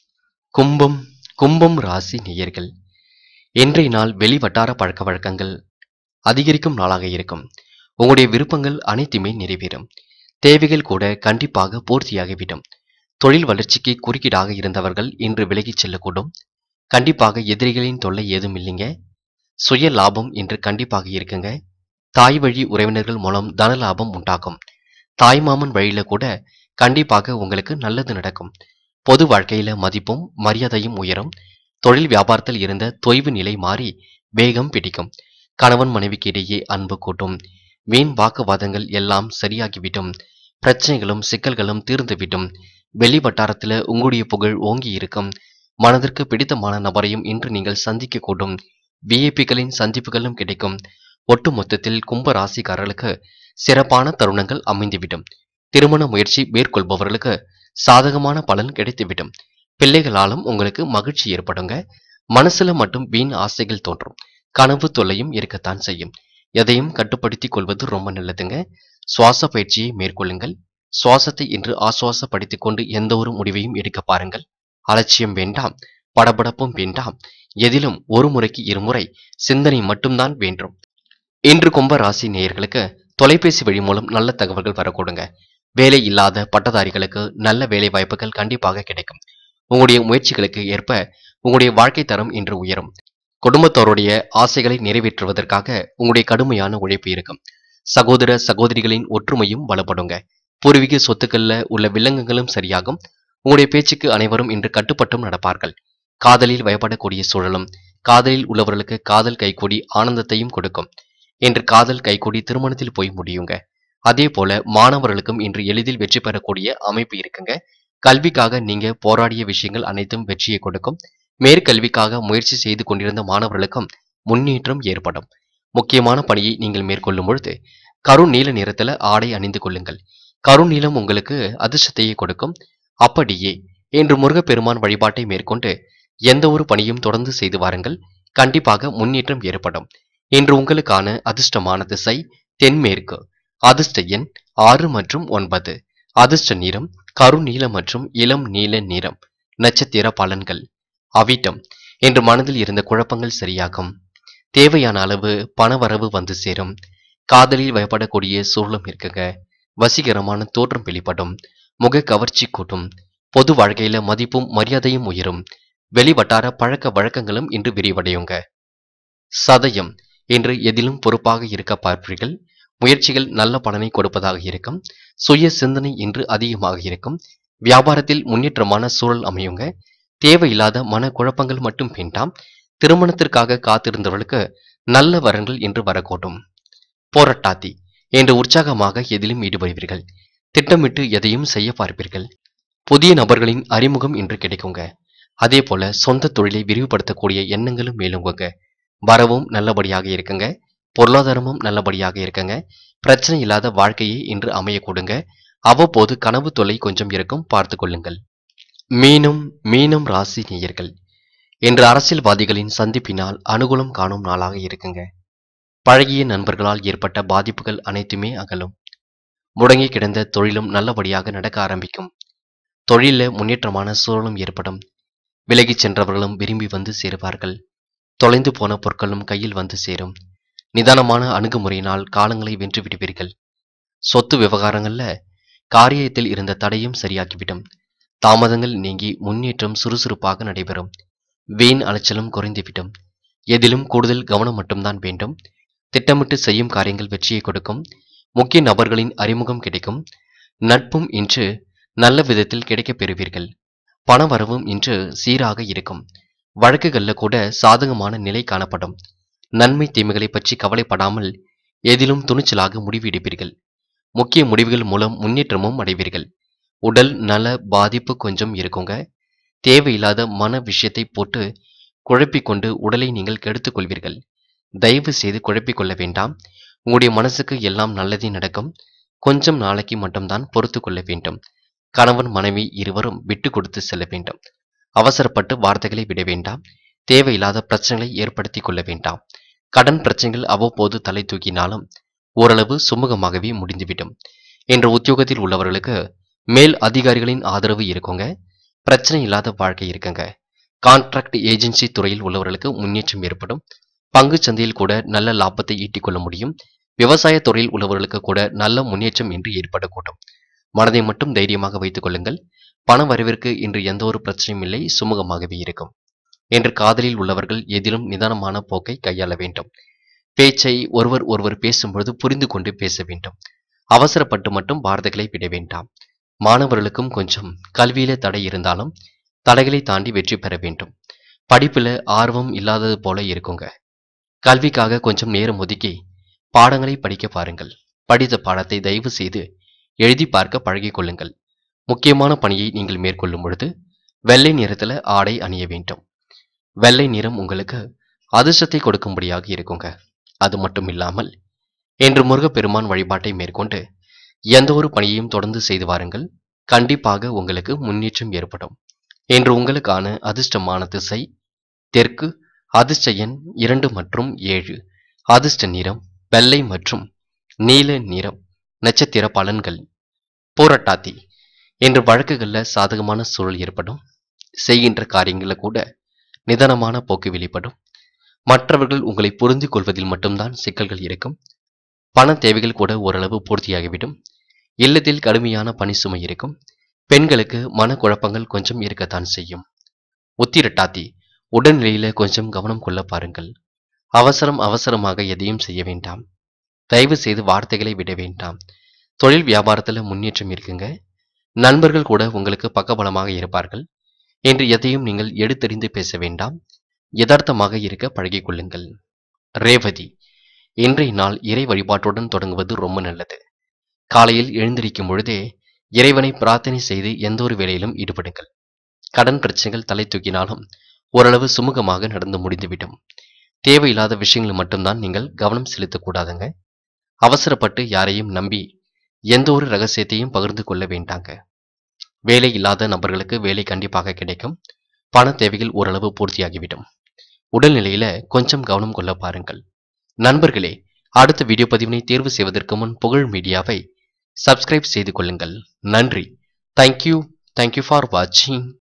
[SPEAKER 1] கும்பம் கும்பம் ராசி நேயர்கள் இன்றைய நாள் வெளி வட்டார பழக்க வழக்கங்கள் அதிகரிக்கும் நாளாக இருக்கும் உங்களுடைய விருப்பங்கள் அனைத்துமே நிறைவேறும் தேவைகள் கூட கண்டிப்பாக பூர்த்தியாகிவிடும் தொழில் வளர்ச்சிக்கு குறுக்கீடாக இருந்தவர்கள் இன்று விலகிச் செல்லக்கூடும் கண்டிப்பாக எதிரிகளின் தொல்லை ஏதும் இல்லைங்க சுய லாபம் இன்று கண்டிப்பாக இருக்குங்க தாய் வழி உறவினர்கள் மூலம் தன லாபம் உண்டாகும் தாய்மாமன் வழியில கூட கண்டிப்பாக உங்களுக்கு நல்லது நடக்கும் பொது வாழ்க்கையில மதிப்பும் மரியாதையும் உயரும் தொழில் வியாபாரத்தில் இருந்த தொய்வு நிலை மாறி வேகம் பிடிக்கும் கணவன் மனைவிக்கு இடையே அன்பு கூட்டும் வீண் வாக்குவாதங்கள் எல்லாம் சரியாகிவிடும் பிரச்சனைகளும் சிக்கல்களும் தீர்ந்துவிடும் வெளி வட்டாரத்துல உங்களுடைய புகழ் ஓங்கி இருக்கும் மனதிற்கு பிடித்தமான நபரையும் இன்று நீங்கள் சந்திக்க கூடும் விஐபிகளின் சந்திப்புகளும் கிடைக்கும் ஒட்டுமொத்தத்தில் கும்ப ராசிக்காரர்களுக்கு சிறப்பான தருணங்கள் அமைந்துவிடும் திருமண முயற்சி மேற்கொள்பவர்களுக்கு சாதகமான பலன் கிடைத்துவிடும் பிள்ளைகளாலும் உங்களுக்கு மகிழ்ச்சி ஏற்படுங்க மனசுல மட்டும் வீண் ஆசைகள் தோன்றும் கனவு தொல்லையும் இருக்கத்தான் செய்யும் எதையும் கட்டுப்படுத்திக் கொள்வது ரொம்ப நல்லதுங்க சுவாச பயிற்சியை மேற்கொள்ளுங்கள் சுவாசத்தை இன்று ஆசுவாசப்படுத்திக் கொண்டு எந்த ஒரு முடிவையும் எடுக்க பாருங்கள் அலட்சியம் வேண்டாம் படபடப்பும் வேண்டாம் எதிலும் ஒரு முறைக்கு இருமுறை சிந்தனை மட்டும்தான் வேண்டும் இன்று கும்ப ராசி நேயர்களுக்கு தொலைபேசி வழி மூலம் நல்ல தகவல்கள் வரக்கூடுங்க வேலை இல்லாத பட்டதாரிகளுக்கு நல்ல வேலை வாய்ப்புகள் கண்டிப்பாக கிடைக்கும் உங்களுடைய முயற்சிகளுக்கு ஏற்ப உங்களுடைய வாழ்க்கை தரம் இன்று உயரும் குடும்பத்தோருடைய ஆசைகளை நிறைவேற்றுவதற்காக உங்களுடைய கடுமையான உழைப்பு இருக்கும் சகோதர சகோதரிகளின் ஒற்றுமையும் பலப்படுங்க பூர்வீக சொத்துக்கள்ல உள்ள வில்லங்கங்களும் சரியாகும் உங்களுடைய பேச்சுக்கு அனைவரும் இன்று கட்டுப்பட்டும் நடப்பார்கள் காதலில் வயப்படக்கூடிய சூழலும் காதலில் உள்ளவர்களுக்கு காதல் கைகூடி ஆனந்தத்தையும் கொடுக்கும் இன்று காதல் கைகூடி திருமணத்தில் போய் முடியுங்க அதே போல மாணவர்களுக்கும் இன்று எளிதில் வெற்றி பெறக்கூடிய அமைப்பு இருக்குங்க கல்விக்காக நீங்க போராடிய விஷயங்கள் அனைத்தும் வெற்றியை கொடுக்கும் மேற்கல்விக்காக முயற்சி செய்து கொண்டிருந்த மாணவர்களுக்கும் முன்னேற்றம் ஏற்படும் முக்கியமான பணியை நீங்கள் மேற்கொள்ளும் பொழுது கருநீல நிறத்துல ஆடை அணிந்து கொள்ளுங்கள் கருநீலம் உங்களுக்கு அதிர்ஷ்டத்தையே கொடுக்கும் அப்படியே இன்று முருகப்பெருமான் வழிபாட்டை மேற்கொண்டு எந்த ஒரு பணியும் தொடர்ந்து செய்து வாருங்கள் கண்டிப்பாக முன்னேற்றம் ஏற்படும் இன்று உங்களுக்கான அதிர்ஷ்டமான திசை தென்மேற்கு அதிர்ஷ்ட எண் ஆறு மற்றும் ஒன்பது அதிர்ஷ்ட நிறம் கருநீல மற்றும் இளம் நீல நிறம் நட்சத்திர பலன்கள் அவிட்டம் என்று மனதில் இருந்த குழப்பங்கள் சரியாகும் தேவையான அளவு பணவரவு வந்து சேரும் காதலில் பயப்படக்கூடிய சூழலும் இருக்குங்க வசீகரமான தோற்றம் வெளிப்படும் முக கவர்ச்சி கூட்டும் பொது வாழ்க்கையில மதிப்பும் மரியாதையும் உயரும் வெளிவட்டார பழக்க வழக்கங்களும் இன்று விரிவடையுங்க சதயம் என்று எதிலும் பொறுப்பாக இருக்க பார்ப்பீர்கள் முயற்சிகள் நல்ல பலனை கொடுப்பதாக இருக்கும் சுய சிந்தனை இன்று அதிகமாக இருக்கும் வியாபாரத்தில் முன்னேற்றமான சூழல் அமையுங்க தேவையில்லாத மன குழப்பங்கள் மட்டும் வேண்டாம் திருமணத்திற்காக காத்திருந்தவர்களுக்கு நல்ல வரன்கள் என்று வரக்கூடும் போராட்டாத்தி என்று உற்சாகமாக எதிலும் ஈடுபடுவீர்கள் திட்டமிட்டு எதையும் செய்ய பார்ப்பீர்கள் புதிய நபர்களின் அறிமுகம் இன்று கிடைக்குங்க அதே போல சொந்த தொழிலை விரிவுபடுத்தக்கூடிய எண்ணங்களும் மேலுங்குங்க வரவும் நல்லபடியாக இருக்குங்க பொருளாதாரமும் நல்லபடியாக இருக்குங்க பிரச்சனை இல்லாத வாழ்க்கையை இன்று அமைய கொடுங்க அவ்வப்போது கனவு தொல்லை கொஞ்சம் இருக்கும் பார்த்து கொள்ளுங்கள் மீனும் மீனம் ராசி நேயர்கள் இன்று அரசியல்வாதிகளின் சந்திப்பினால் அனுகூலம் காணும் நாளாக இருக்குங்க பழகிய நண்பர்களால் ஏற்பட்ட பாதிப்புகள் அனைத்துமே அகலும் முடங்கி கிடந்த தொழிலும் நல்லபடியாக நடக்க ஆரம்பிக்கும் தொழில முன்னேற்றமான சூழலும் ஏற்படும் விலகிச் சென்றவர்களும் விரும்பி வந்து சேருவார்கள் தொலைந்து போன பொருட்களும் கையில் வந்து சேரும் நிதானமான அணுகுமுறையினால் காலங்களை வென்று விடுவீர்கள் சொத்து விவகாரங்கள்ல காரியத்தில் இருந்த தடையும் சரியாகிவிடும் தாமதங்கள் நீங்கி முன்னேற்றம் சுறுசுறுப்பாக நடைபெறும் வீண் அலைச்சலும் குறைந்துவிடும் எதிலும் கூடுதல் கவனம் மட்டும்தான் வேண்டும் திட்டமிட்டு செய்யும் காரியங்கள் வெற்றியை கொடுக்கும் முக்கிய நபர்களின் அறிமுகம் கிடைக்கும் நட்பும் இன்று நல்ல விதத்தில் கிடைக்கப் பெறுவீர்கள் பணவரவும் இன்று சீராக இருக்கும் வழக்குகள்ல கூட சாதகமான நிலை காணப்படும் நன்மை தீமைகளை பற்றி கவலைப்படாமல் எதிலும் துணிச்சலாக முடிவு எடுப்பீர்கள் முக்கிய முடிவுகள் மூலம் முன்னேற்றமும் அடைவீர்கள் உடல் நல பாதிப்பு கொஞ்சம் இருக்குங்க தேவையில்லாத மன விஷயத்தை போட்டு குழப்பிக் கொண்டு உடலை நீங்கள் கெடுத்துக் கொள்வீர்கள் தயவு செய்து குழப்பிக் கொள்ள வேண்டாம் உங்களுடைய மனசுக்கு எல்லாம் நல்லதே நடக்கும் கொஞ்சம் நாளைக்கு மட்டும்தான் பொறுத்து கொள்ள வேண்டும் கணவன் மனைவி இருவரும் விட்டு கொடுத்து செல்ல வேண்டும் அவசரப்பட்டு வார்த்தைகளை விட வேண்டாம் தேவையில்லாத பிரச்சனைகளை ஏற்படுத்திக் கொள்ள வேண்டாம் கடன் பிரச்சனைகள் அவ்வப்போது தலை தூக்கினாலும் ஓரளவு சுமூகமாகவே முடிந்துவிடும் என்ற உத்தியோகத்தில் உள்ளவர்களுக்கு மேல் அதிகாரிகளின் ஆதரவு இருக்குங்க பிரச்சனை இல்லாத வாழ்க்கை இருக்குங்க கான்ட்ராக்ட் ஏஜென்சி துறையில் உள்ளவர்களுக்கு முன்னேற்றம் ஏற்படும் பங்கு சந்தையில் கூட நல்ல லாபத்தை ஈட்டிக் கொள்ள முடியும் விவசாய துறையில் உள்ளவர்களுக்கு கூட நல்ல முன்னேற்றம் இன்று ஏற்படக்கூடும் மனதை மட்டும் தைரியமாக வைத்துக் கொள்ளுங்கள் பண வரவிற்கு இன்று எந்த ஒரு பிரச்சனையும் இல்லை சுமூகமாகவே இருக்கும் என்று காதலில் உள்ளவர்கள் எதிலும் நிதானமான போக்கை கையாள வேண்டும் பேச்சை ஒருவர் ஒருவர் பேசும்பொழுது புரிந்து கொண்டு பேச வேண்டும் அவசரப்பட்டு மட்டும் வார்த்தைகளை விட வேண்டாம் மாணவர்களுக்கும் கொஞ்சம் கல்வியில தடை இருந்தாலும் தடைகளை தாண்டி வெற்றி பெற வேண்டும் படிப்புல ஆர்வம் இல்லாதது போல இருக்குங்க கல்விக்காக கொஞ்சம் நேரம் ஒதுக்கி பாடங்களை படிக்க பாருங்கள் படித்த பாடத்தை தயவு செய்து எழுதி பார்க்க பழகிக் கொள்ளுங்கள் முக்கியமான பணியை நீங்கள் மேற்கொள்ளும் பொழுது வெள்ளை நிறத்துல ஆடை அணிய வேண்டும் வெள்ளை நிறம் உங்களுக்கு அதிர்ஷ்டத்தை கொடுக்கும்படியாக இருக்குங்க அது மட்டும் இல்லாமல் இன்று முருகப்பெருமான் வழிபாட்டை மேற்கொண்டு எந்த ஒரு பணியையும் தொடர்ந்து செய்து வாருங்கள் கண்டிப்பாக உங்களுக்கு முன்னேற்றம் ஏற்படும் இன்று உங்களுக்கான அதிர்ஷ்டமான திசை தெற்கு அதிர்ஷ்ட எண் இரண்டு மற்றும் ஏழு அதிர்ஷ்ட நிறம் வெள்ளை மற்றும் நீல நிறம் நட்சத்திர பலன்கள் போராட்டாத்தி இன்று வழக்குகளில் சாதகமான சூழல் ஏற்படும் செய்கின்ற காரியங்களில் கூட நிதானமான போக்கு வெளிப்படும் மற்றவர்கள் உங்களை புரிந்து கொள்வதில் மட்டும்தான் சிக்கல்கள் இருக்கும் பண தேவைகள் கூட ஓரளவு பூர்த்தியாகிவிடும் இல்லத்தில் கடுமையான பணி சுமை இருக்கும் பெண்களுக்கு மனக்குழப்பங்கள் கொஞ்சம் இருக்கத்தான் செய்யும் உத்திரட்டாத்தி உடல்நிலையில கொஞ்சம் கவனம் கொள்ள பாருங்கள் அவசரம் அவசரமாக எதையும் செய்ய வேண்டாம் தயவு செய்து வார்த்தைகளை விட வேண்டாம் தொழில் வியாபாரத்துல முன்னேற்றம் இருக்குங்க நண்பர்கள் கூட உங்களுக்கு பக்கபலமாக இருப்பார்கள் என்று எதையும் நீங்கள் எடுத்தறிந்து பேச வேண்டாம் யதார்த்தமாக இருக்க பழகிக் கொள்ளுங்கள் ரேவதி இன்றைய நாள் இறை வழிபாட்டுடன் தொடங்குவது ரொம்ப நல்லது காலையில் எழுந்திருக்கும் பொழுதே இறைவனை பிரார்த்தனை செய்து எந்த ஒரு வேலையிலும் ஈடுபடுங்கள் கடன் பிரச்சனைகள் தலை தூக்கினாலும் ஓரளவு சுமூகமாக நடந்து முடிந்துவிடும் தேவையில்லாத விஷயங்கள் மட்டும்தான் நீங்கள் கவனம் செலுத்தக்கூடாதுங்க அவசரப்பட்டு யாரையும் நம்பி எந்த ஒரு ரகசியத்தையும் பகிர்ந்து கொள்ள வேண்டாங்க வேலை இல்லாத நபர்களுக்கு வேலை கண்டிப்பாக கிடைக்கும் பண தேவைகள் ஓரளவு பூர்த்தியாகிவிடும் உடல்நிலையில கொஞ்சம் கவனம் கொள்ள பாருங்கள் நண்பர்களே அடுத்த வீடியோ பதிவினை தேர்வு செய்வதற்கு முன் புகழ் மீடியாவை சப்ஸ்கிரைப் செய்து கொள்ளுங்கள் நன்றி தேங்க்யூ தேங்க்யூ ஃபார் வாட்சிங்